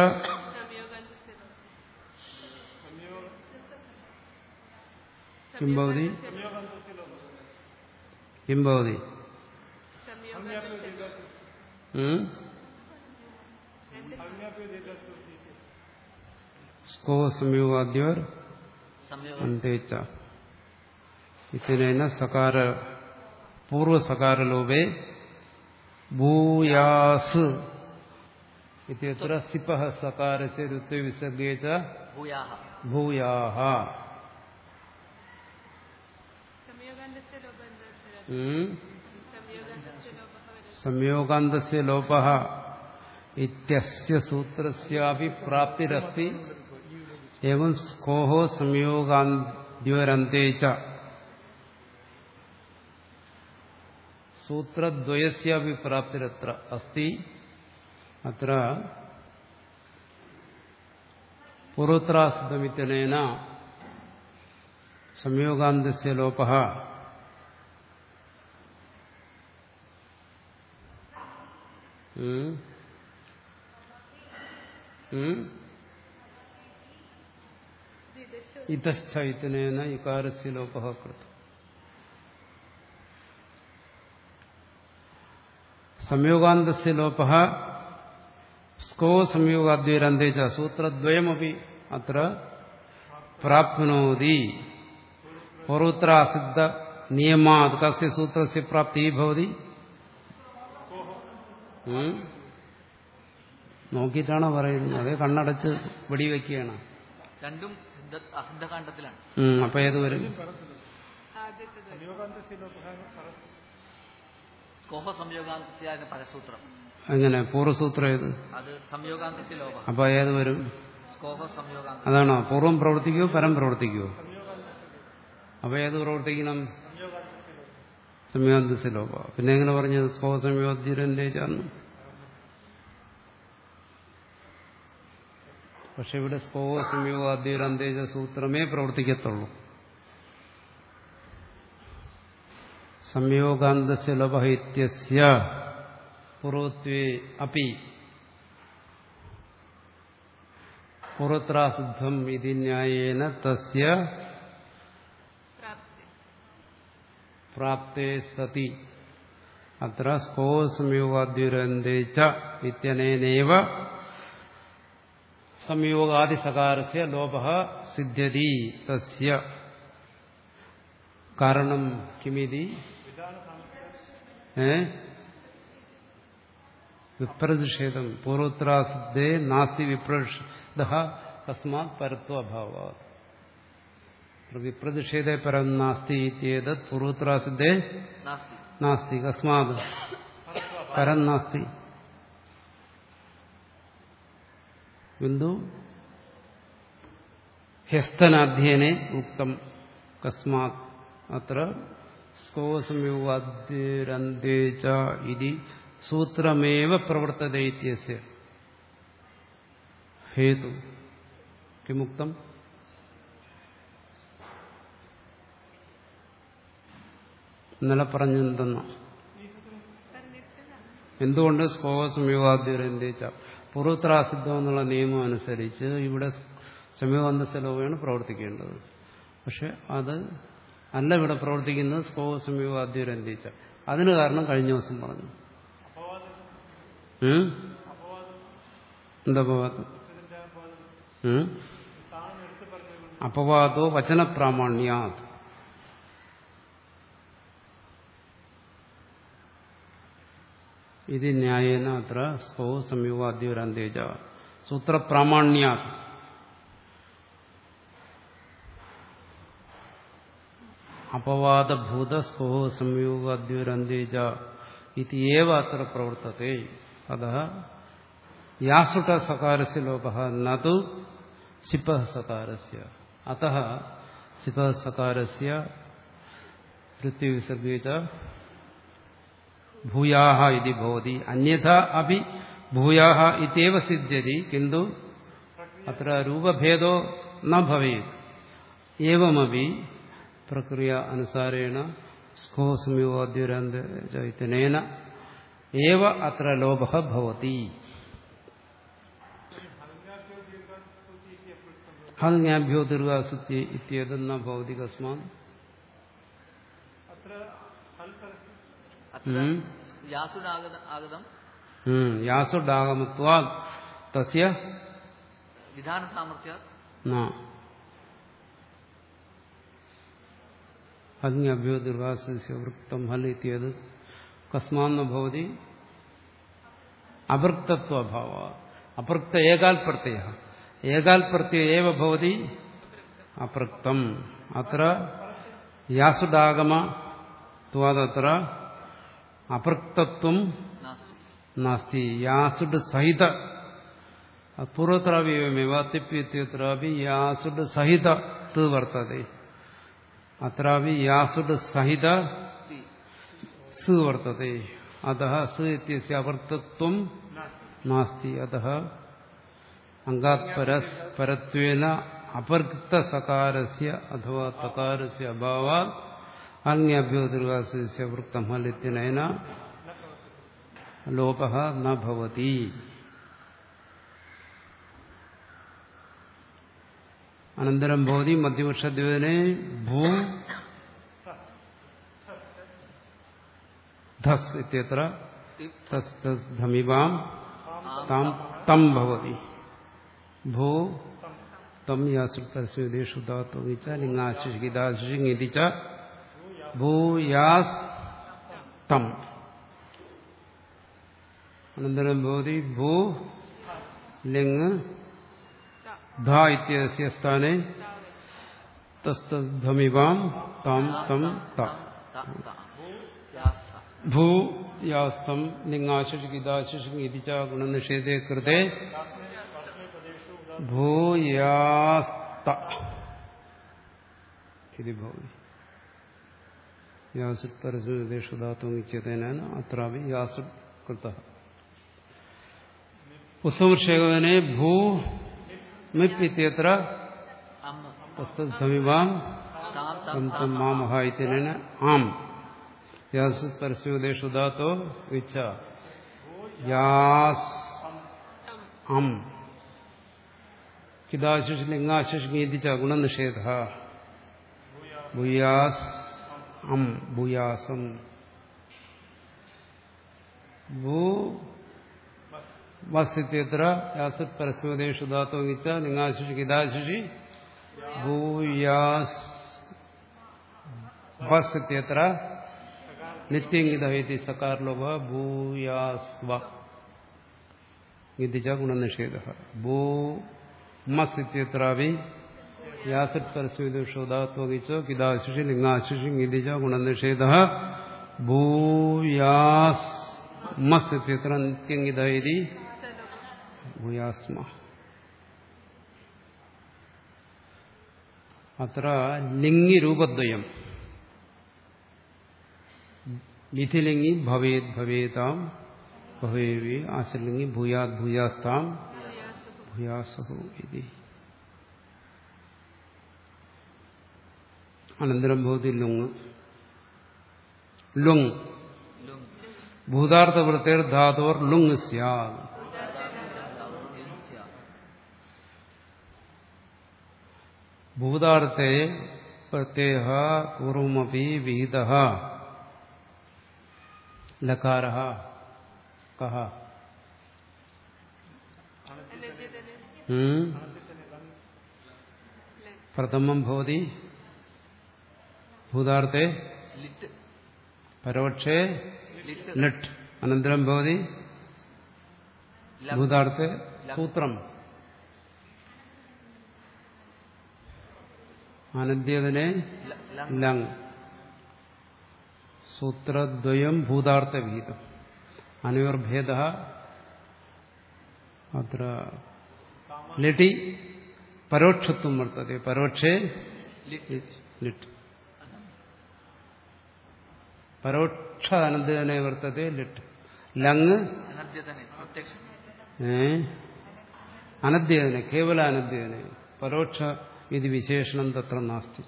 संयोगान्तस्य കിം ഭവതി കിം ഭവതി संयोगान्तस्य ഉം? സ്കോ സംയോഗാദ്യർ സംയോഗം അന്തേച്ച ഇത്തിനേന സകാര പൂർവസകാരലോപേ ഭൂയാസ് ഇത്യത്ര സിപഃ സകാരസ്യ ഋത്വ വിസർഗേ ച ഭൂയാഹ ഭൂയാഹ संयोगान्तस्य लोपन्तरः ഉം? संयोगान्तस्य लोपः वदति സംയോഗാന്തസ്യ ലോപഃ ഇത്യസ്യ സൂത്രസ്യാപി പ്രാപ്തിരസ്തി एवं स्कोः संयोगाद्योरन्ते च सूत्रद्वयस्यापि प्राप्तिरत्र अस्ति अत्र पूर्वत्रासिद्धमित्यनेन संयोगान्तस्य लोपः ഉം. ഉം. ഇതശ്ച ഇതനേന ഇകാരസ്യ ലോപः കൃതം സംയോഗാന്തസ്യ ലോപः സ്കോ സംയോഗാദ്വൈരന്തേ ച സൂത്രദ്വയമപി അത്ര പ്രാപ്നോതി പൂർവത്ര അസിദ്ധ നിയമാത് കസ്യ സൂത്രസ്യ പ്രാപ്തി ഭവതി ഉം? നോക്കിയിട്ടാണോ പറയുന്നത് അതേ കണ്ണടച്ച് വെടിവെക്കുകയാണ് രണ്ടും സിദ്ധ അസിദ്ധകാണ്ഡത്തിലാണ് ഉം, അപ്പൊ ഏത് വരും ആദ്യത്തത് योगान्तस्य लोपः परस् സ്കോഹ സംയോഗാന്തസ്യ പരസൂത്രം എങ്ങനെ പൂർവ്വസൂത്രം ഏത് അത് സംയോഗാന്തസ്യ ലോപ അപ്പൊ ഏത് വരും സ്കോഹ സംയോഗാന്ത അതാണോ പൂർവ്വം പ്രവർത്തിക്കുമോ പരം പ്രവർത്തിക്കുമോ അപ്പൊ ഏത് പ്രവർത്തിക്കണം സംയോഗസിലോപ പിന്നെ എങ്ങനെ പറഞ്ഞത് സ്കോ സംയോദ്യരന്റെ ചേർന്നു പക്ഷെ ഇവിടെ സ്കോ സംയോഗാദ്യരന്തേജ സൂത്രമേ പ്രവർത്തിക്കത്തുള്ളൂ സംയോഗാന്തസ്യ ലോപഹിത്യസ്യ പൂർവത്വേ അപി പൂർവത്രാസിദ്ധം ഇതി ന്യായേന തസ്യ പ്രാപ്തി പ്രാപ്തേ സതി അത്ര സ്കോ സംയോഗാദ്യുരന്തേ ച ഇത്യനേനേവ സംയോഗാദിസകാരസ്യ ലോപ സിദ്ധ്യതി തസ്യ കാരണം കിമിതി ഏ വിപ്രതിഷേധം പൂർവോത്തരാസിദ്ധേ നാസ്തി വിപ്രതിഷേധ തസ്മാത് പരത്വ അഭാവ വിപ്രതിഷേധേ പരം നാസ്തി ഇത്യേതത് പൂർവോത്തരാസിദ്ധേ നാസ്തി നാസ്തി കസ്മാത് പരം നാസ്തി കിന്തു ഹ്യസ്തനാധ്യയനെ ഉക്തം കസ്മാത് അത്ര സ്കോ സംയോഗാദ്യരന്തേ ച ഇതി സൂത്രമേവ പ്രവർത്തത ഇത്യസ്യ ഹേതു കിമുക്തം ഇന്നലെ പറഞ്ഞെന്തെന്നോ പറഞ്ഞിട്ടതാണ് എന്തുകൊണ്ട് സ്കോ സംയോഗാദ്യരന്തേച്ച പൂർവത്രാസിദ്ധം എന്നുള്ള നിയമം അനുസരിച്ച് ഇവിടെ സംയോഗാന്തസ്ഥലോകമാണ് പ്രവർത്തിക്കേണ്ടത് പക്ഷെ അത് അല്ല ഇവിടെ പ്രവർത്തിക്കുന്നത് സ്കോ സംയോഗാദ്യരന്തേച്ച അതിന് കാരണം കഴിഞ്ഞ ദിവസം പറഞ്ഞു ഉം? എന്താ അപവാദം ഉം? അപവാദോ വചനപ്രാമാണ്യാത് ഇത് ന്യായേന അത്ര സ്കോ സംയോഗാദ്യോരന്തേജ സൂത്രപ്രാമാണ്യാ അപവാദഭൂത സ്കോ സംയോഗാദ്യോരന്തേജ ഇത് ഏവ അത്ര പ്രവർത്തത്തെ അത യാസുട്ട സകാരസ്യ ലോപ നതു സിപ സകാരസ്യ അത സിപ സകാരസ്യ പൃഥ്വിസർഗീച്ച ഭൂയാഹ ഇതി ഭവതി അന്യഥ അപി ഭൂയാഹ ഇത്യവ സിദ്ധ്യതി കിന്തു അത്ര രൂപഭേദോ ന ഭവേത് ഏവമപി പ്രക്രിയ അനുസാരേണ സ്കോസ്മ്യോദ്യുരന്തേന ഏവ അത്ര ലോഭ ഭവതി ഹൽ ജ്ഞാഭ്യോ ദീർഘാസുത്തി ഇത്യേതെന്ന ഭവതി കസ്മാത് അത്ര ഉം. യാസുനാഗത ആഗതം യാസുഡാഗമത്വാ തസ്യ വിധാന സാമർഥ്യ न അഗ്നിഭ്യോ ദീർഘാസ്യ വൃക്തം ഹൽ ഇത്യത് കസ്മാന്ന ഭവതി അവൃക്തത്വഭാവ അപൃക്ത ഏകാൽ പ്രത്യയ ഏകാൽ പ്രത്യയ ഏവ ഭവതി അപൃക്തം അത്ര യാസുഡാഗമ ത്വാദത്ര അപൃക്തത്വം നാസ്തി നാസ്തി യാസുഡ് സഹിത പൂർവത്രാപി എവമേവ തിപ്യത്യത്രാപി യാസുഡ് സഹിത ത് വർത്തതെ അത്രാപി യാസുഡ് സഹിത തി. സ് വർത്തതെ അത സ് ഇത്യസ്യ അവർത്തത്വം നാസ്തി അത അംഗാത് പരസ് പരത്വേന അപർക്തസകാരസ്യ അഥവാ തകാരസ്യ അഭാവാത് അന്യഭ്യോ ദീർഘാസ്യ വൃത്തം ഹലിത്യനേന ലോപ ന ഭവതി അനന്തരം ഭവതി മധ്യപക്ഷദ്യോനെ ഭൂ ധസ് ഇത്യത്ര തി- തസ് തസ് ധമിവാം ആം താം തം ഭവതി ഭൂ തം യാസുപരസ്വേഷു ധാത്വമിച്ച ലിംഗാശിഷിദാശിഷിങ്ങിതി ച ഭൂയാസ് തം അനന്തരം ഭവതി ഭൂ ലിംഗ് ധ ഇത്യസ്യ സ്ഥാനെ തസ്തദ്ധമിവാം താം തം ത ത- ത. യാസ. ഭൂ യാസ്തം ലിംഗാശിഷ് ഇതാശിഷ് ഇതിച്ച ഗുണനിഷേധേ കൃതേ ഭൂയാസ്ത ഇത് ഭവതി യാസുട് പരസ്മേഷു ധാത്വങ്ങിച്ചതേന അത്രാപി യാസുട് കൃത ഉത്തമക്ഷേകവനെ ഭൂ മിപ് ഇത്യത്ര അമ്മ തസ്തമീപാം താം തം തം തം മാമഹ ഇത്യനേന ആം യാസുട് പരസ്മേഷു ധാത്തോ വിച്ച യാസ് അം കിതാശിഷ് ലിംഗാശിഷ് ഗീതിച്ച ഗുണനിഷേധ ഭൂയാസ് അം ഭൂയാസം ഭൂ വസ്യത്ര യാസുത് പരസ്മദേശു ധാത്തോ ഗിച്ച ലിംഗാശിഷ് കിതാശിഷി ഭൂയാസ് വസ്യത്ര നിത്യംഗിത ഇതി സകാർലോഭ ഭൂയാസ്വ ഗിതിച്ച ഗുണനിഷേധ ഭൂ മസ് ഇത്യത്രാപി യാസത് പരസ്മേഷോദാത്വകിച്ചോ കിതാശിഷി ലിംഗാശിഷി ഗിതിച്ച ഗുണനിഷേധ ഭൂയാസ് മസ് ഇത്യത്ര നിത്യംഗിത ഇതി ഭൂയാസ്മ അത്ര ലിംഗി രൂപദ്വയം വിധിലിംഗി ഭവേത് ഭവേതാം ഭവേവി ആശലിംഗി ഭൂയാത് ഭൂയാസ്താം ഭൂയാസഹു ഇതി അനന്തരം ഭവതി ലുങ് ലുങ് ലുങ് ഭൂതാർത്ഥവൃത്തേർ ധാതോർ ലുങ് സ്യാത് ഭൂതാർത്ഥേ പ്രത്യയ പൂർവമപി വിഹിത ലകാര കഹ ഉം? പ്രഥമം ഭവതി ഭൂതാർത്ഥേ ലിറ്റ് പരോക്ഷേ ലിറ്റ് ലട്ട് അനന്തരം ഭവതി ലം. ഭൂതാർത്ഥേ സൂത്രം അനന്ത്യതിനെ ല- ലം. ലങ് സൂത്രദ്വയം ഭൂതാർത്ഥവിഹിതം അനയോർഭേദ അത്ര ലിട്ടി പരോക്ഷത്വം വർത്തത്തെ പരോക്ഷേ ലിറ്റ് ലിട്ട് പരോക്ഷ അനന്തനെ വർത്തത്തെ ലിട്ട് ലങ് അനദ്യതനെ പ്രത്യക്ഷം ഏ അനദ്യതനെ കേവല അനദ്യതനെ പരോക്ഷ ഇത് വിശേഷണം തത്ര നാസ്തി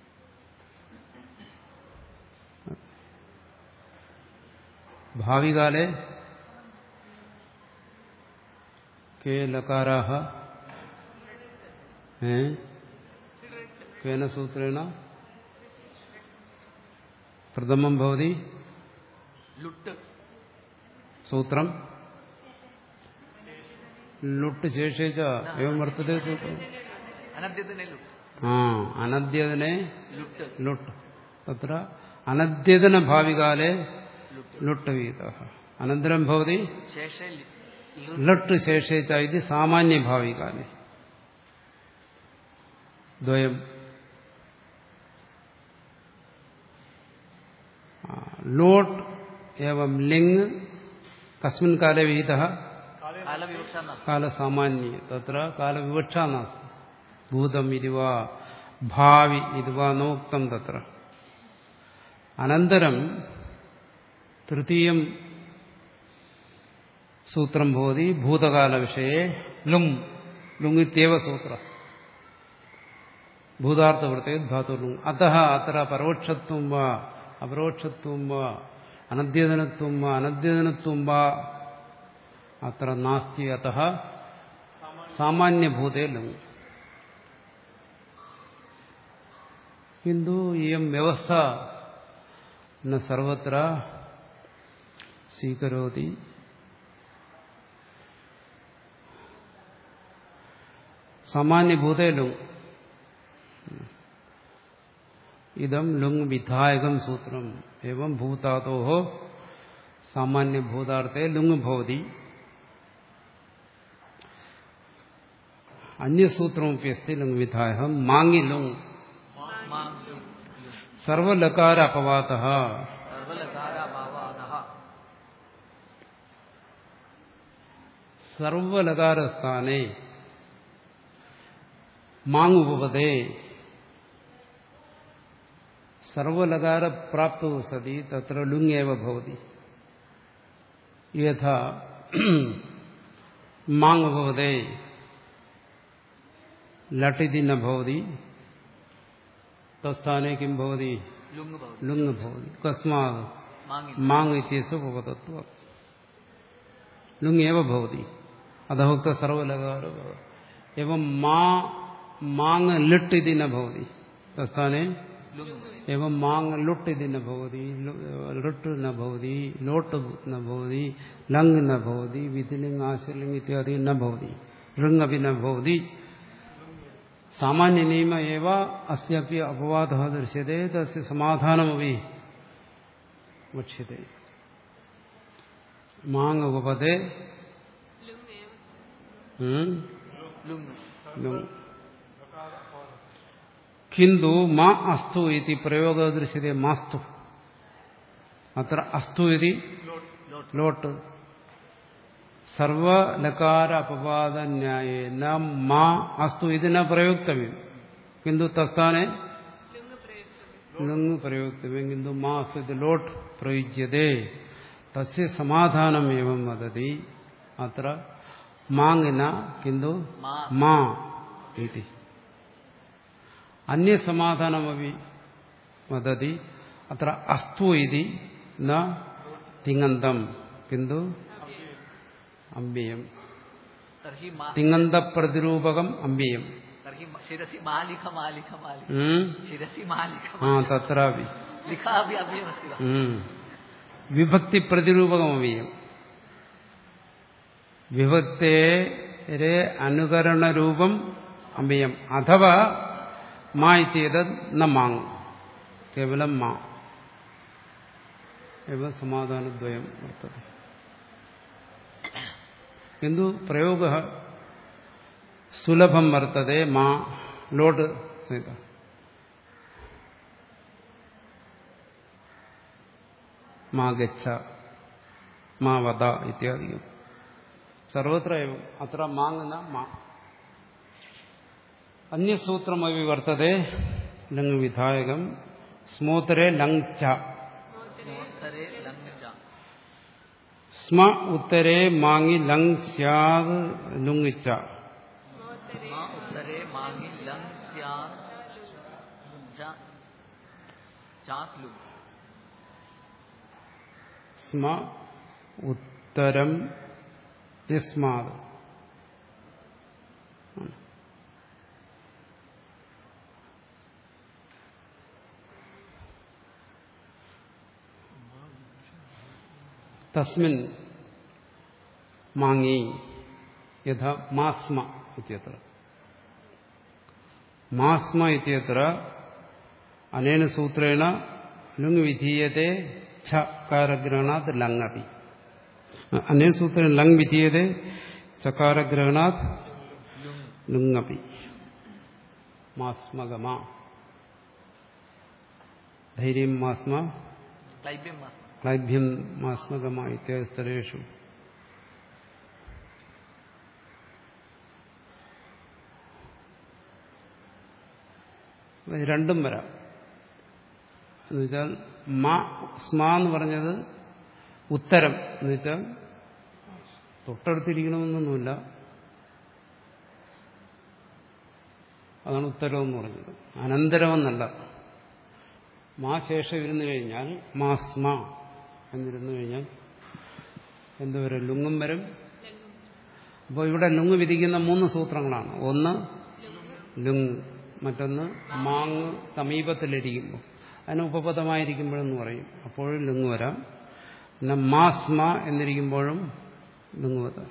ഭാവികാലെ കേ ലകാരാഹ ഏ കേന സൂത്രേണ പ്രഥമം ഭവതി ലുട്ട് സൂത്രം ലുട്ട് ശേഷിച്ച എവം വർത്തത്തെ സൂത്രം അനദ്യതനെ ലുട്ട് ആ അനദ്യതനെ ലുട്ട് ലുട്ട് തത്ര അനദ്യതന ഭാവികാലെ ലുട്ട് വീത അനന്തരം ഭവതി ശേഷേ ലി- ലൃ- ലട്ട് ശേഷിച്ച ഇത് സാമാന്യ ഭാവികാലെ ദ്വയം ആ, ലോട്ട് एवं लिंग कस्मिन् काले विहितः കാലവിവക്ഷ നാസ്തി कालसामान्ये तत्र कालविवक्षा नास्ति भूतम् इति वा भावि इति वा नोक्तं तत्र अनन्तरं तृतीयं सूत्रं भवति भूतकालविषये लुङ् लुङ् इत्येव सूत्रम् भूतार्थवृत्ते धातुर्लुङ् अतः अत्र परोक्षत्वं वा अपरोक्षत्वं वा अनद्यतनत्वं वा अनद्यतनत्वं वा अत्र नास्ति अतः सामान्यभूते लुङ् किन्तु इयं व्यवस्था न सर्वत्र स्वीकरोति सामान्यभूते लुङ् इदं लुङ् विधायकं सूत्रम् एवं भूतातोः सामान्यभूतार्थे लुङ् भवति अन्यसूत्रमपि अस्ति लुङ् विधायकं माङि लुङ् മാം सर्वलकार अपवातः സർവലകാരാഭാവാദഃ സർവലകാരസ്ഥാനെ മാങ്ങുപതേ സർവലകാരപ്രാപ്തോ സതി തത്ര ലുങ്ങേവ ഭവതി യഥാ മാങ്ങുപതേ ലട്ടിതി ന ഭവതി തസ്ഥാനെ കിം ഭവതി ലുങ് ഭവതി ലുങ് ഭവതി കസ്മാത് മാങ്ങി മാങ് ഇത്യस्य ഉപപദത്വ ലുങ് ഏവ ഭവതി അധോക്ത സർവലകാര എവം മാ മാങ് ലിട്ട് ഇതി ന ഭവതി തസ്ഥാനെ ലുങ് ഭവതി एवं मांग लुट इति न भवति लुट् न भवति लोट् न भवति लङ् न भवति विधिलिङ् आश्रलिङ् इत्यादि न भवति ऋङ् अपि न भवति सामान्यनियम एव अस्यापि अपवादः दृश्यते तस्य समाधानमपि वक्ष्यते माङ् उपपदे ലുങ് ഏവ हम्म, ലുങ് लुङ् किन्तु मा अस्तु इति प्रयोगः दृश्यते मास्तु अत्र अस्तु इति लोट् सर्वलकार अपवादन्यायेन मा अस्तु इति न प्रयोक्तव्यं किन्तु तत्स्थाने ലുങ് പ്രയുക്തം लुङ् प्रयोक्तव्यं किन्तु मा अस्तु इति लोट् प्रयुज्यते तस्य समाधानम् एवं वदति अत्र माङ् न किन्तु മാ मा इति अन्यसमाधानमपि वदति अत्र अस्तु इति न तिङन्तम् किन्तु अम्बियम् തർഹി മാ तिङन्तप्रतिरूपकम् अम्बियम् തർഹി ശിരസി മാലിക മാലിക മാലിക हम्म? ശിരസി മാലിക हा तत्रापि ലിഖാപി അഭ്യമസ്തി वा? हम्म. विभक्तिप्रतिरूपकमव्ययम् विभक्तेरे अनुकरणरूपम् अव्ययम् अथवा मा इत्येतत् न माङ् केवलं मा एव समाधानद्वयं वर्तते किन्तु प्रयोगः सुलभं वर्तते मा लोट् स्मिता മാ ഗച്ഛ മാ വദ ഇത്യാദികം സർവത്ര എവം അത്ര മാങ്ങുന്ന മാ അന്യസൂത്രമപി വർത്തതെ ലങ് വിധായകം സ്മോത്തരെ ലങ് ച ഉത്തരേ ലങ് ച സ്മ ഉത്തരേ മാങ്ങി ലങ് സ്യാദ് ലുങ് ച മാ ഉത്തരേ മാങ്ങി ലങ് സ്യാത് ച ചാത് ലുങ് സ്മ ഉത്തരം യസ്മാത് തസ്മിൻ മാങ്ങി യഥാ മാസ്മ ഇത്യത്ര മാസ്മ ഇത്യത്ര അനേന സൂത്രേണ ലുങ് വിധീയത്തെ ഛ കാരഗ്രഹണാത് ലങ് അപ്പി അനേന സൂത്രേണ ലങ് വിധീയത്തെ ചകാരഗ്രഹണാത് ലുങ് അപ്പി മാസ്മഗമ ധൈര്യം മാസ്മ ക്ലൈബ്യം മാസം ക്ലൈഭ്യം മാസ്മഗമ ഇത്യാദി സ്ഥലേഷു രണ്ടും വരാം എന്നുവെച്ചാൽ മ സ്മ എന്ന് പറഞ്ഞത് ഉത്തരം എന്നുവെച്ചാൽ തൊട്ടടുത്തിരിക്കണമെന്നൊന്നുമില്ല അതാണ് ഉത്തരം എന്ന് പറഞ്ഞത് അനന്തരമെന്നല്ല മാ ശേഷം ഇരുന്നു കഴിഞ്ഞാൽ മാ സ്മ എന്നിരുന്നു കഴിഞ്ഞാൽ എന്തുവരും ലുങ്ങും വരും അപ്പോൾ ഇവിടെ ലുങ്ങ് വിധിക്കുന്ന മൂന്ന് സൂത്രങ്ങളാണ് ഒന്ന് ലുങ് മറ്റൊന്ന് മാങ് സമീപത്തിലിരിക്കുമ്പോൾ അതിന് ഉപപദമായിരിക്കുമ്പോഴെന്ന് പറയും അപ്പോഴും ലുങ് വരാം പിന്നെ മാസ്മ എന്നിരിക്കുമ്പോഴും ലുങ് വരാം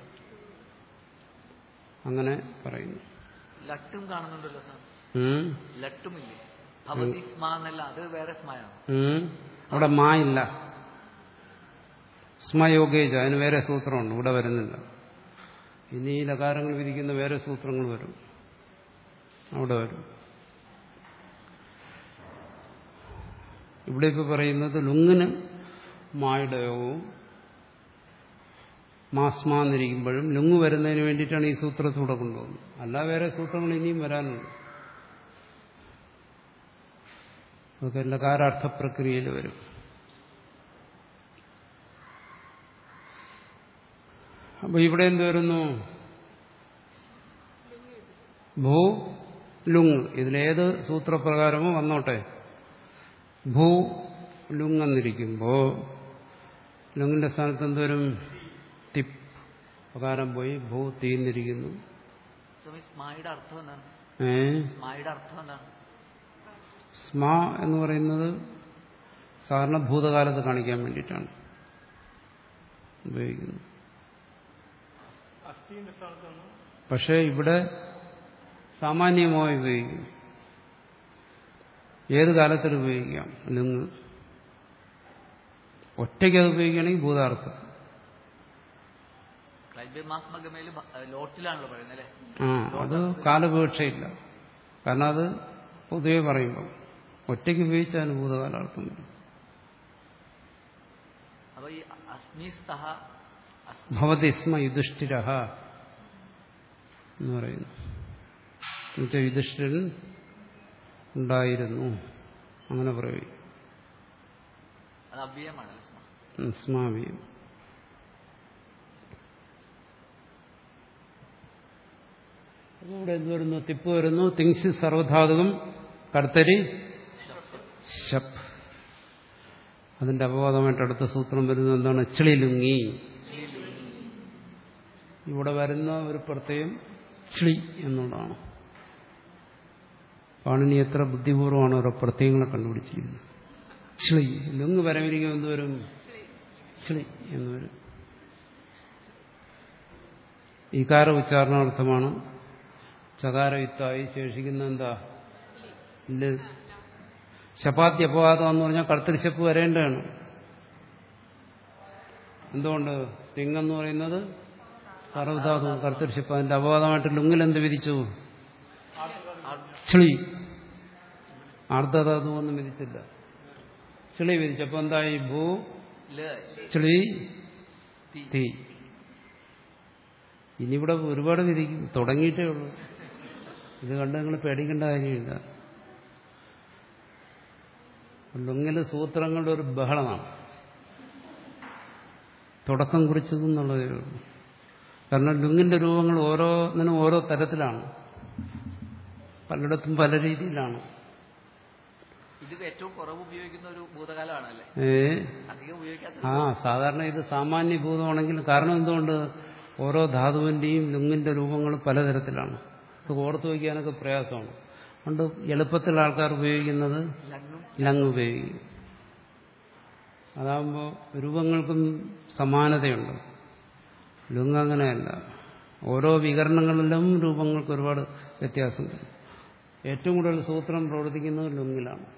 അങ്ങനെ പറയുന്നു ലട്ടും കാണുന്നുണ്ടല്ലോ സാർ ഉം. ലട്ടുമില്ലേ ഭവതി സ്മ എന്നല്ല അത് വേറെ സ്മയാണ് ഉം. അവിടെ മാ ഇല്ല സ്മയോഗേജ അതിന് വേറെ സൂത്രമുണ്ട് ഇവിടെ വരുന്നില്ല ഇനി ഈ ലകാരങ്ങൾ വിധിക്കുന്ന വേറെ സൂത്രങ്ങൾ വരും അവിടെ വരും ഇവിടെ ഇപ്പോൾ പറയുന്നത് ലുങ്ങിന് മായുടെ യോഗവും മാസ്മാന്നിരിക്കുമ്പോഴും ലുങ് വരുന്നതിന് വേണ്ടിയിട്ടാണ് ഈ സൂത്രത്തൂടെ കൊണ്ടുപോകുന്നത് അല്ല വേറെ സൂത്രങ്ങൾ ഇനിയും വരാനുണ്ട് അതൊക്കെ ലകാരാർത്ഥ പ്രക്രിയയിൽ വരും അപ്പൊ ഇവിടെ എന്ത് വരുന്നു ഭൂ ലുങ് ഇതിലേത് സൂത്രപ്രകാരമോ വന്നോട്ടെ ഭൂ ലുങ് എന്നിരിക്കുമ്പോ ലുങ്ങിന്റെ സ്ഥാനത്ത് എന്തോരും തിപ്പ് പ്രകാരം പോയി ഭൂ തീന്നിരിക്കുന്നു സ്വാമി സ്മായുടെ അർത്ഥം എന്താണ് ഏ സ്മായുടെ അർത്ഥം എന്താണ് സ്മ എന്ന് പറയുന്നത് സാധാരണ ഭൂതകാലത്ത് കാണിക്കാൻ വേണ്ടിയിട്ടാണ് ഉപയോഗിക്കുന്നത് അസ്ഥിന്റെ സ്ഥാനത്തൊന്ന് പക്ഷേ ഇവിടെ സാമാന്യമായി ഉപയോഗിക്കും ഏത് കാലത്തിൽ ഉപയോഗിക്കാം ലുങ് ഒറ്റയ്ക്ക് അത് ഉപയോഗിക്കുകയാണെങ്കിൽ ഭൂതാർത്ഥത്തിൽ ക്ലൈബ്യമാസ്മഗമയിൽ ലോട്ടിലാണല്ലോ പറയുന്നത് അല്ലേ ആ അത് കാലപേക്ഷയില്ല കാരണം അത് പൊതുവെ പറയുമ്പോൾ ഒറ്റയ്ക്ക് ഉപയോഗിച്ചാൽ ഭൂതകാലാർത്ഥം വരും അപ്പൊ ഈ അസ്മി സ്തഹ ഭവതി സ്മ യുധിഷ്ഠിര എന്ന് പറയുന്നു എന്നുവെച്ചാൽ യുധിഷ്ഠിരൻ ഉണ്ടായിരുന്നു അങ്ങനെ പറയും അത് അവ്യയമാണല്ലോ സ്മ സ്മാവിയും അപ്പൊ ഇവിടെ എന്ത് വരുന്നു തിപ്പ് വരുന്നു തിങ്സി സർവധാതുകം കർത്തരി ശപ്പ് അതിന്റെ അപവാദമായിട്ട് അടുത്ത സൂത്രം വരുന്നത് എന്താണ് ചിളിലുങ്ങി ഇവിടെ വരുന്ന ഒരു പ്രത്യയം ചിളി എന്നുള്ളതാണ് പാണിനി എത്ര ബുദ്ധിപൂർവ്വമാണ് ഓരോ പ്രത്യയങ്ങളെ കണ്ടുപിടിച്ചിരിക്കുന്നത് ചിളി ലുങ്ങ് വരവിരിക്കും എന്തുവരും ചിളി എന്ന് വരും ഈകാര ഉച്ചാരണാർത്ഥമാണ് ചകാരയുക്തായി ശേഷിക്കുന്ന എന്താ ല് ശപാത്തി അപവാദം എന്ന് പറഞ്ഞാൽ കർത്തരിശപ്പ് വരേണ്ടതാണ് എന്തുകൊണ്ട് തിങ്ങെന്ന് പറയുന്നത് സർവധാതു കർത്തരിശപ്പ് അതിന്റെ അപവാദമായിട്ട് ലുങ്ങിൽ എന്ത് വിധിച്ചു ചിളി ആർദ്രധാതു ഒന്നും വിധിച്ചില്ല ചിളി വിധിച്ചപ്പോ എന്തായി ഭൂ ല ചിളി തി തീ ഇനിയിവിടെ ഒരുപാട് വിധിക്കും തുടങ്ങിയിട്ടേ ഉള്ളൂ ഇത് കണ്ട് നിങ്ങൾ പേടിക്കേണ്ട കാര്യമില്ല ലുങ്ങിലെ സൂത്രങ്ങളുടെ ഒരു ബഹളമാണ് തുടക്കം കുറിച്ചതെന്നുള്ളതേ ഉള്ളൂ കാരണം ലുങ്ങിന്റെ രൂപങ്ങൾ ഓരോന്നിനും ഓരോ തരത്തിലാണ് പലയിടത്തും പല രീതിയിലാണ് ഇത് ഏറ്റവും കുറവ് ഉപയോഗിക്കുന്ന ഒരു ഭൂതകാലമാണ് അല്ലേ ഏ അധികം ഉപയോഗിക്കാത്ത ആ സാധാരണ ഇത് സാമാന്യഭൂതമാണെങ്കിൽ കാരണം എന്തുകൊണ്ട് ഓരോ ധാതുവിന്റെയും ലുങ്ങിന്റെ രൂപങ്ങൾ പലതരത്തിലാണ് ഇത് ഓർത്തു വയ്ക്കാനൊക്കെ പ്രയാസമാണ് അതുകൊണ്ട് എളുപ്പത്തിൽ ആൾക്കാർ ഉപയോഗിക്കുന്നത് ലങ്ങും ലങ് ഉപയോഗിക്കും അതാകുമ്പോൾ രൂപങ്ങൾക്കും സമാനതയുണ്ട് ലുങ് അങ്ങനെയല്ല ഓരോ വികരണങ്ങളിലും രൂപങ്ങൾക്ക് ഒരുപാട് വ്യത്യാസം വരും ഏറ്റവും കൂടുതൽ സൂത്രം പ്രവർത്തിക്കുന്നത് ലുങ്ങിലാണ്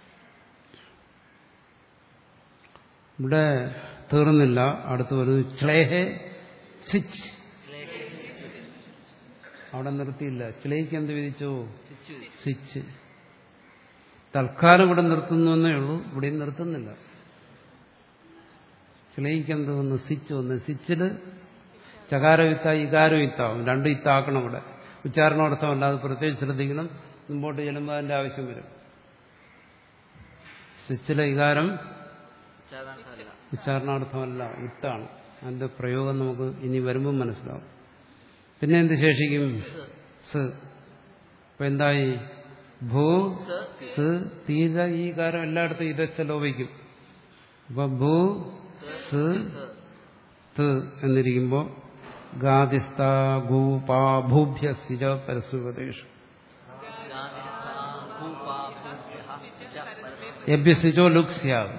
ഇവിടെ തീർന്നില്ല അടുത്ത് വരുന്നത് ച്ലേഹെ സ്വിച്ച് അവിടെ നിർത്തിയില്ല ചിലയ്ക്ക് എന്ത് വിധിച്ചു ചുച്ചു സ്വിച്ച് തൽക്കാലം ഇവിടെ നിർത്തുന്നു എന്നേ ഉള്ളൂ ഇവിടെയും നിർത്തുന്നില്ല ചിലയ്ക്ക് എന്ത് വന്നു സ്വിച്ച് വന്നു സ്വിച്ചിൽ ചകാരയുത്ത ഇകാരയുത്താവും രണ്ട് ഇത്താക്കണം ഇവിടെ ഉച്ചാരണാർത്ഥമല്ല അത് പ്രത്യേകിച്ച് ശ്രദ്ധിക്കണം മുമ്പോട്ട് ചെല്ലുമ്പോൾ അതിന്റെ ആവശ്യം വരും സ്വിച്ചിലെ ഇകാരം ഉച്ചാരണമല്ല ഉച്ചാരണാർത്ഥമല്ല ഇത്താണ് അതിന്റെ പ്രയോഗം നമുക്ക് ഇനി വരുമ്പോൾ മനസ്സിലാവും പിന്നെ എന്ത് ശേഷിക്കും സ് അപ്പൊ എന്തായി ഭൂ സ് തീര ഈ കാരം എല്ലായിടത്തും ഇതച്ച ലോപിക്കും അപ്പൊ ഭൂ സ് ത് എന്നിരിക്കുമ്പോ ഗാദിസ്ഥ ഗൂ പാ ഭൂഭ്യ സ്ഥിര പരസ്പരേഷു എഭ്യസിച്ചോ ലുക് സ്യാവ്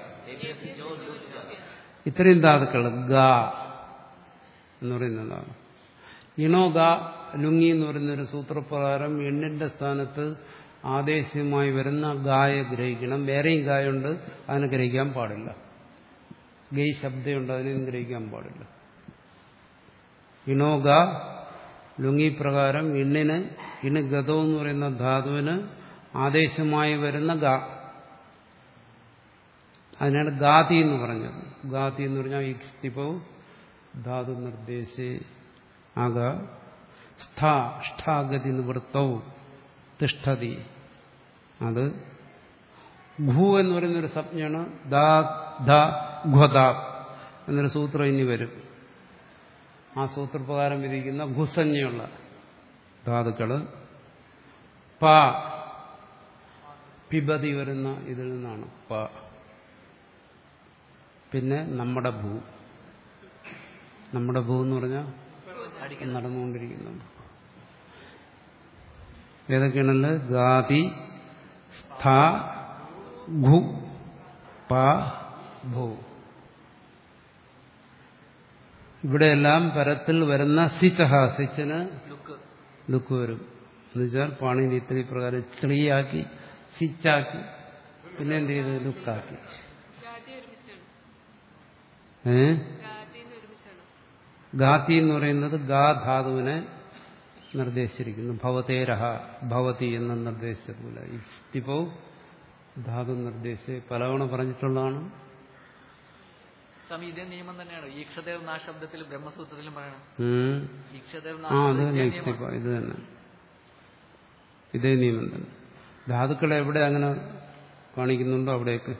ഇത്രയും ധാതുക്കൾ ഗ എന്ന് പറയുന്നതാണ് ഇണോ ഗ ലുങ്ങി എന്ന് പറയുന്ന ഒരു സൂത്രപ്രകാരം എണ്ണിന്റെ സ്ഥാനത്ത് ആദേശമായി വരുന്ന ഗായ ഗ്രഹിക്കണം വേറെയും ഗായുണ്ട് അതിനെ ഗ്രഹിക്കാൻ പാടില്ല ഗെയ് ശബ്ദമുണ്ട് അതിനെയും ഗ്രഹിക്കാൻ പാടില്ല ഇണോ ഗ ലുങ്ങി പ്രകാരം എണ്ണിന് ഇണ് ഗതോ എന്ന് പറയുന്ന ധാതുവിന് ആദേശമായി വരുന്ന ഗ അതിനാണ് ഗാതി എന്ന് പറഞ്ഞത് ഗാതി എന്ന് പറഞ്ഞാൽ ഇക്സ്തിപ്പവും ധാതു നിർദ്ദേശേ ആക സ്ഥ ഷ്ഠാഗതി നിവൃത്തൗ തിഷ്ഠതി അത് ഭൂ എന്ന് പറയുന്നൊരു സംജ്ഞയാണ് ദാ ധ ഘ്വദ എന്നൊരു സൂത്രം ഇനി വരും ആ സൂത്രപ്രകാരം വിധിക്കുന്ന ഘുസഞ്ജയുള്ള ധാതുക്കള് പ പിബതി വരുന്ന ഇതിൽ നിന്നാണ് പ പിന്നെ നമ്മുടെ ഭൂ നമ്മുടെ ഭൂ എന്ന് പറഞ്ഞാൽ നടന്നുകൊണ്ടിരിക്കുന്നുണ്ട് ഏതൊക്കെയാണല്ലോ ഗാതി സ്ഥ ഘു പ ഭൂ ഇവിടെയെല്ലാം പരത്തിൽ വരുന്ന സിച്ചഹ സിച്ചിന് ലുക്ക് ലുക്ക് വരും എന്നുവെച്ചാൽ പാണിനി ഇത്തിരി പ്രകാരം സ്ത്രീയാക്കി സിച്ചാക്കി പിന്നെ എന്ത് ചെയ്ത് ലുക്കാക്കി ഗാതി ഒരുമിച്ചാണ് ഏ ഗാതിന്ന് ഒരുമിച്ചാണ് ഗാതി എന്ന് പറയുന്നത് ഗാ ധാതുവിനെ നിർദ്ദേശിച്ചിരിക്കുന്നു ഭവതേരഹ ഭവതി എന്ന് നിർദ്ദേശിച്ചതുപോലെ ഇസ്തിപ്പോ ധാതു നിർദ്ദേശിച്ച് പലവണ പറഞ്ഞിട്ടുള്ളതാണ് സ്വാമി ഇതേ നിയമം തന്നെയാണ് ഈക്ഷദേവ് നാ ശബ്ദത്തിൽ ബ്രഹ്മസൂത്രത്തിലും പറയണം ഉം. ഈക്ഷദേവ് നാ ആ അത് ശബ്ദത്തിൽ തന്നെ ഇതേ നിയമമാണ്. ഇസ്തിപ്പ ഇത് തന്നെ ഇതേ നിയമം തന്നെ ധാതുക്കളെ എവിടെ അങ്ങനെ കാണിക്കുന്നുണ്ടോ അവിടേക്ക്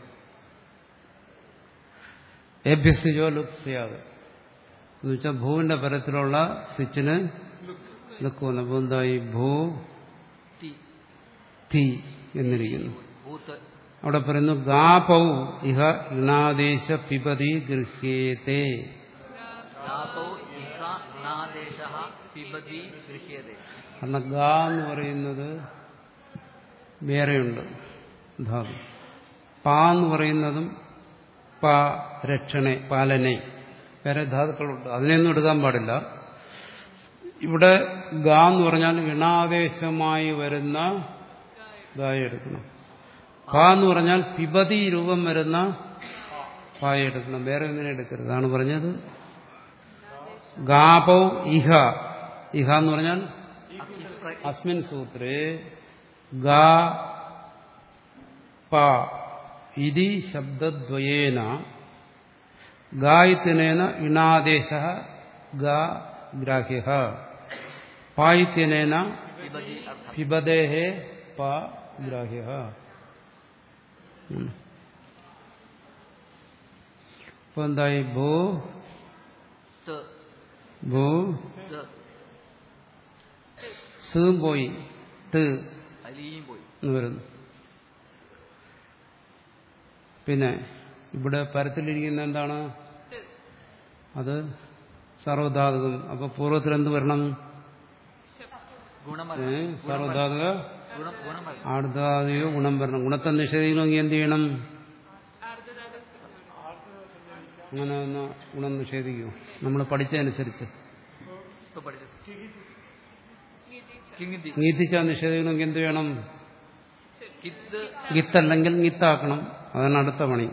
ഏഭ്യസിജോ ലുക്സിയാവ് എന്ന് വെച്ചാൽ ഭൂവിന്റെ പരത്തിലുള്ള സ്വിച്ചിന് ലുക്ക് വന്നു അപ്പൊ എന്തായി ഭൂ തി തീ എന്നിരിക്കുന്നു ഭൂത്ത് അവിടെ പറയുന്നു ഗാപൗ ഇഹ ഇണാദേശ പിപതി ഗൃഹ്യേതേ ധാതോ ഇഹ നാദേശ പിബതി ഗൃഹ്യതേ കാരണം ഗാ എന്ന് പറയുന്നത് വേറെയുണ്ട് ധാതു പാ എന്ന് പറയുന്നതും പ രക്ഷണെ പാലനെ വേറെ ധാതുക്കളുണ്ട് അതിനെയൊന്നും എടുക്കാൻ പാടില്ല ഇവിടെ ഗാ എന്ന് പറഞ്ഞാൽ ഇണാദേശമായി വരുന്ന ഗായ എടുക്കണം പ എന്ന് പറഞ്ഞാൽ പിബതി രൂപം വരുന്ന പായ എടുക്കണം വേറെ ഒന്നിനെ എടുക്കരുത് അതാണ് പറഞ്ഞത് ഗാപൗ ഇഹ ഇഹ എന്ന് പറഞ്ഞാൽ അസ്മിൻ സൂത്രേ ഗാ പ ഇതി ശബ്ദദ്വയേന ഗായിത്യനേന ഇണാദേശ ഗാ ഗ്രാഹ്യ പായിത്യനേന പിബതി അർത്ഥം പിബദേഹേ പ ഗ്രാഹ്യ ഇപ്പൊ എന്തായി ഭൂ ത് ഭൂ ത് സീം പോയി ത് അലിയും പോയി എന്ന് വരുന്നു പിന്നെ ഇവിടെ പരത്തിലിരിക്കുന്ന എന്താണ് അത് സർവധാതുകം അപ്പൊ പൂർവ്വത്തിൽ എന്ത് വരണം ഗുണം ഏ സർവധാതുക ഗുണം ഗുണം വരണം. ആർദ്ധാതുകയോ ഗുണം വരണം ഗുണത്തെ നിഷേധിക്കണമെങ്കിൽ എന്ത് ചെയ്യണം ആർദ്രതാദ അങ്ങനെ ഒന്ന് ഗുണം നിഷേധിക്കൂ നമ്മൾ പഠിച്ചതനുസരിച്ച് ഇപ്പൊ പഠിച്ചത് കിങ്ങിതി ഗീതിച്ച നിഷേധിക്കണമെങ്കിൽ എന്ത് വേണം കിത്ത് ഗിത്തല്ലെങ്കിൽ ഗിത്താക്കണം അതാണ് അടുത്ത പണി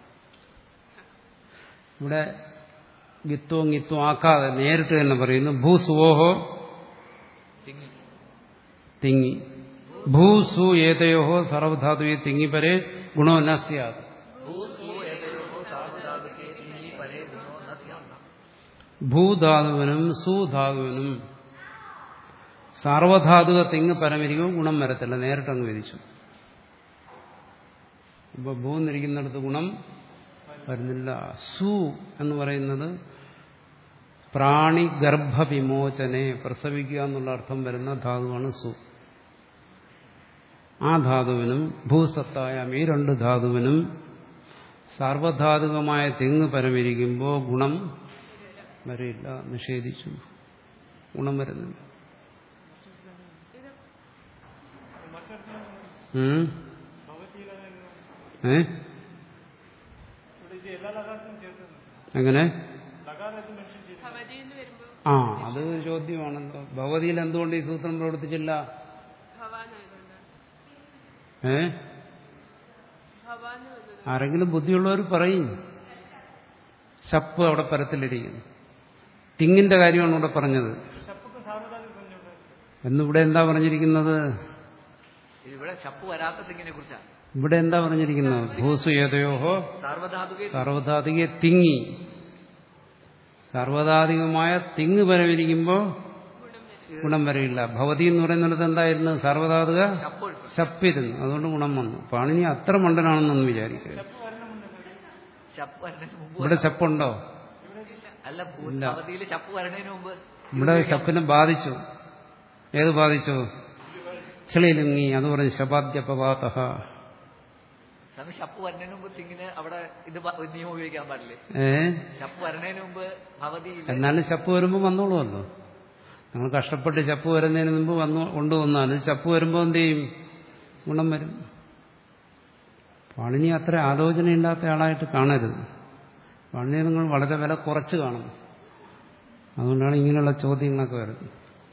ഇവിടെ ഗിത്വവും ഗിത്വം ആക്കാതെ നേരിട്ട് തന്നെ പറയുന്നു ഭൂസുവോഹോ തിങ്ങി തിങ്ങി ഭൂസു ഏതയോഹോ സർവധാതുവെ തിങ്ങിപ്പരെ ഗുണോ ന സ്യാത് ഭൂസു ഏതയോ സാർവധാതുക്കേ തിങ്ങി പരേ ഗുണോ ന സ്യാത് ഭൂധാതുവിനും സുധാതുവിനും സാർവധാതുക തിങ്ങ് പരമിരിക്കും ഗുണം വരത്തില്ല നേരിട്ടങ്ങ് വിധിച്ചു ഇപ്പൊ ഭൂന്നിരിക്കുന്നിടത്ത് ഗുണം വരുന്നില്ല സു എന്ന് പറയുന്നത് പ്രാണി ഗർഭവിമോചനെ പ്രസവിക്കുക എന്നുള്ള അർത്ഥം വരുന്ന ധാതുവാണ് സു ആ ധാതുവിനും ഭൂസത്തായ ഈ രണ്ട് ധാതുവിനും സാർവധാതുകമായ തെങ്ങ് പരമിരിക്കുമ്പോൾ ഗുണം വരില്ല നിഷേധിച്ചു ഗുണം വരുന്നില്ല ഉം? ഏ ഇവിടെ ഇത് എല്ലാ ലഗാത്തിനും ചേർത്തുന്നു എങ്ങനെ ലഗാത്ത് മെൻഷൻ ചെയ്തു ഭവതി എന്ന് വരുമ്പോ ആ അത് ഒരു ചോദ്യമാണല്ലോ ഭഗവതിയിൽ എന്തുകൊണ്ട് ഈ സൂത്രം പ്രവർത്തിച്ചില്ല ഭവാനായതുകൊണ്ട് ഏ ഭവാന് വന്നത് ആരെങ്കിലും ബുദ്ധിയുള്ളവർ പറയും ശപ്പ് അവിടെ പരത്തിലിരിക്കുന്നു തിങ്ങിന്റെ കാര്യമാണ് ഇവിടെ പറഞ്ഞത് ശപ്പുക്കും സാർവധാതുക സംജ്ഞയുണ്ട് എന്നിവിടെ എന്താ പറഞ്ഞിരിക്കുന്നത് ഇവിടെ ചപ്പ് വരാത്ത തിങ്ങിനെ കുറിച്ചാണ് ഇവിടെ എന്താ പറഞ്ഞിരിക്കുന്നത് ഭൂസു ഏതയോഹോ സാർവധാതുകേ സർവധാതുകെ തിങ്ങി സർവതാധികമായ തിങ് പരമിരിക്കുമ്പോൾ ഗുണം വരില്ല ഭവതി എന്ന് പറയുന്നിടത്ത് എന്തായിരുന്നു സർവതാതുക ശപ്പോൾ ശപ്പിരുന്നു അതുകൊണ്ട് ഗുണം വന്നു പാണിനി അത്ര മണ്ടനാണെന്നൊന്നും വിചാരിക്കുക ശപ്പ് വരണതിന് മുമ്പ് ഇവിടെ ചപ്പുണ്ടോ അല്ല ഇല്ല. അവധിയിൽ ശപ്പ് വരണതിന് മുമ്പ് ഇവിടെ ശപ്പിനെ ബാധിച്ചു ഏത് ബാധിച്ചു ചെളിയിലുങ്ങി അത് പറഞ്ഞ് ശപാദ്യപവാത സ്വാമി ശപ്പ് വരണതിന് മുമ്പ് തിങ്ങിന് അവിടെ ഇത് പ- നിയമം ഉപയോഗിക്കാൻ പാടില്ലേ ഏ ശപ്പ് വരണതിന് മുമ്പ് ഭവതിയില്ല എന്നാലും ചപ്പ് വരുമ്പോൾ വന്നോളുമല്ലോ നിങ്ങൾ കഷ്ടപ്പെട്ട് ചപ്പ് വരുന്നതിന് മുമ്പ് വന്നു കൊണ്ടുവന്നാൽ ചപ്പ് വരുമ്പോൾ എന്ത് ചെയ്യും ഗുണം വരും പാണിനി അത്ര ആലോചനയില്ലാത്ത ആളായിട്ട് കാണരുത് പാണിനി നിങ്ങൾ വളരെ വില കുറച്ച് കാണും അതുകൊണ്ടാണ് ഇങ്ങനെയുള്ള ചോദ്യങ്ങളൊക്കെ വരുന്നത്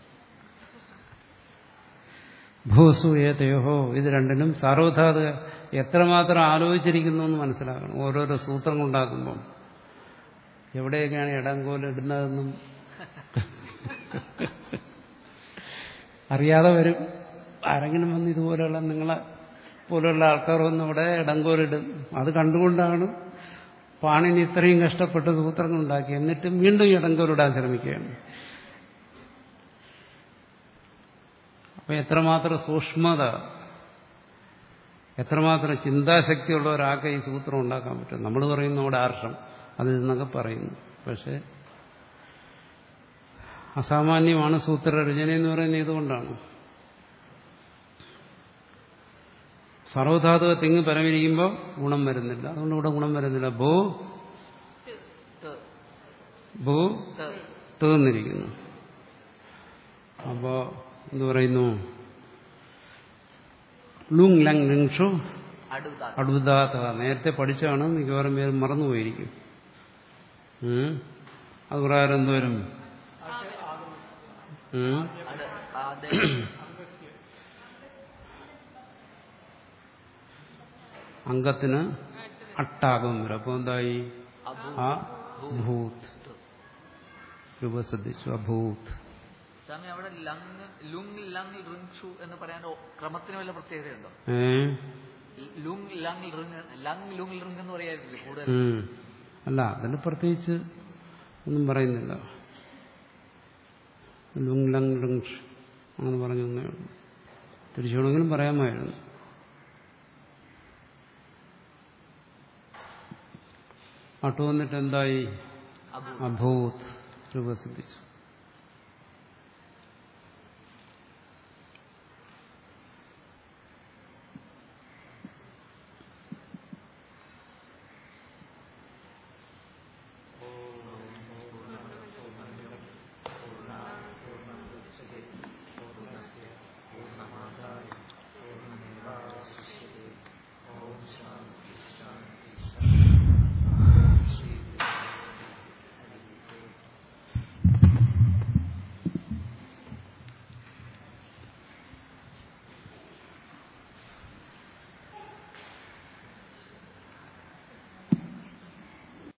ഭൂസു ഏതയോഹോ ഇത് രണ്ടിനും സാർവധാത എത്രമാത്രം ആലോചിച്ചിരിക്കുന്നു എന്ന് മനസ്സിലാക്കണം ഓരോരോ സൂത്രങ്ങൾ ഉണ്ടാക്കുമ്പം എവിടെയൊക്കെയാണ് ഇടങ്കോൽ ഇടുന്നതെന്നും അറിയാതെ വരും ആരെങ്കിലും വന്ന് ഇതുപോലെയുള്ള നിങ്ങളെ പോലെയുള്ള ആൾക്കാർ വന്ന് ഇവിടെ ഇടങ്കോലിടും അത് കണ്ടുകൊണ്ടാണ് പാണിനി ഇത്രയും കഷ്ടപ്പെട്ട് സൂത്രങ്ങൾ ഉണ്ടാക്കി എന്നിട്ടും വീണ്ടും ഇടങ്കോലിടാൻ ശ്രമിക്കുകയാണ് അപ്പൊ എത്രമാത്രം സൂക്ഷ്മത എത്രമാത്രം ചിന്താശക്തിയുള്ള ഒരാൾക്ക് ഈ സൂത്രം ഉണ്ടാക്കാൻ പറ്റും നമ്മൾ പറയുന്നു അവിടെ ആർഷം അത് ഇതെന്നൊക്കെ പറയുന്നു പക്ഷെ അസാമാന്യമാണ് സൂത്രരചന എന്ന് പറയുന്നത് ഇതുകൊണ്ടാണ് സർവധാതുവ തിങ്ങ് പരമിരിക്കുമ്പോൾ ഗുണം വരുന്നില്ല അതുകൊണ്ട് ഇവിടെ ഗുണം വരുന്നില്ല ഭൂ ത- ഭൂ ത- തീർന്നിരിക്കുന്നു അപ്പോ എന്ത് പറയുന്നു ലുങ് ലങ് ലിങ്ഷു അടുത്ത അടുതാത്ത നേരത്തെ പഠിച്ചാണ് മിക്കവാറും പേര് മറന്നുപോയിരിക്കും ഉം. അത് പ്രകാരം എന്തോരും ഉം. അട് ആദ അംഗത്തിന് അട്ടാകും വരും അപ്പോൾ എന്തായി അഭൂ ആ ഭൂത് രൂപ ശ്രദ്ധിച്ചു അഭൂത് സ്വാമി അവിടെ ലങ് ലുങ് ലങ് ഋൻഷു എന്ന് പറയാൻ ഓ- ക്രമത്തിന് വല്ല പ്രത്യേകതയുണ്ടോ ഏ ലുങ് ലങ് ഋങ് ലങ് ലുങ് ഋങ് എന്ന് പറയാറില്ലേ കൂടുതൽ ഉം. അല്ല അതിന് പ്രത്യേകിച്ച് ഒന്നും പറയുന്നില്ല ലുങ് ലങ് ലുങ് ഷ് അങ്ങനെ പറഞ്ഞു എന്നേ ഉള്ളൂ തിരിച്ചുകൊണ്ടെങ്കിലും പറയാമായിരുന്നു അട്ടു വന്നിട്ട് എന്തായി അഭൂ അഭൂത് രൂപസിദ്ധിച്ചു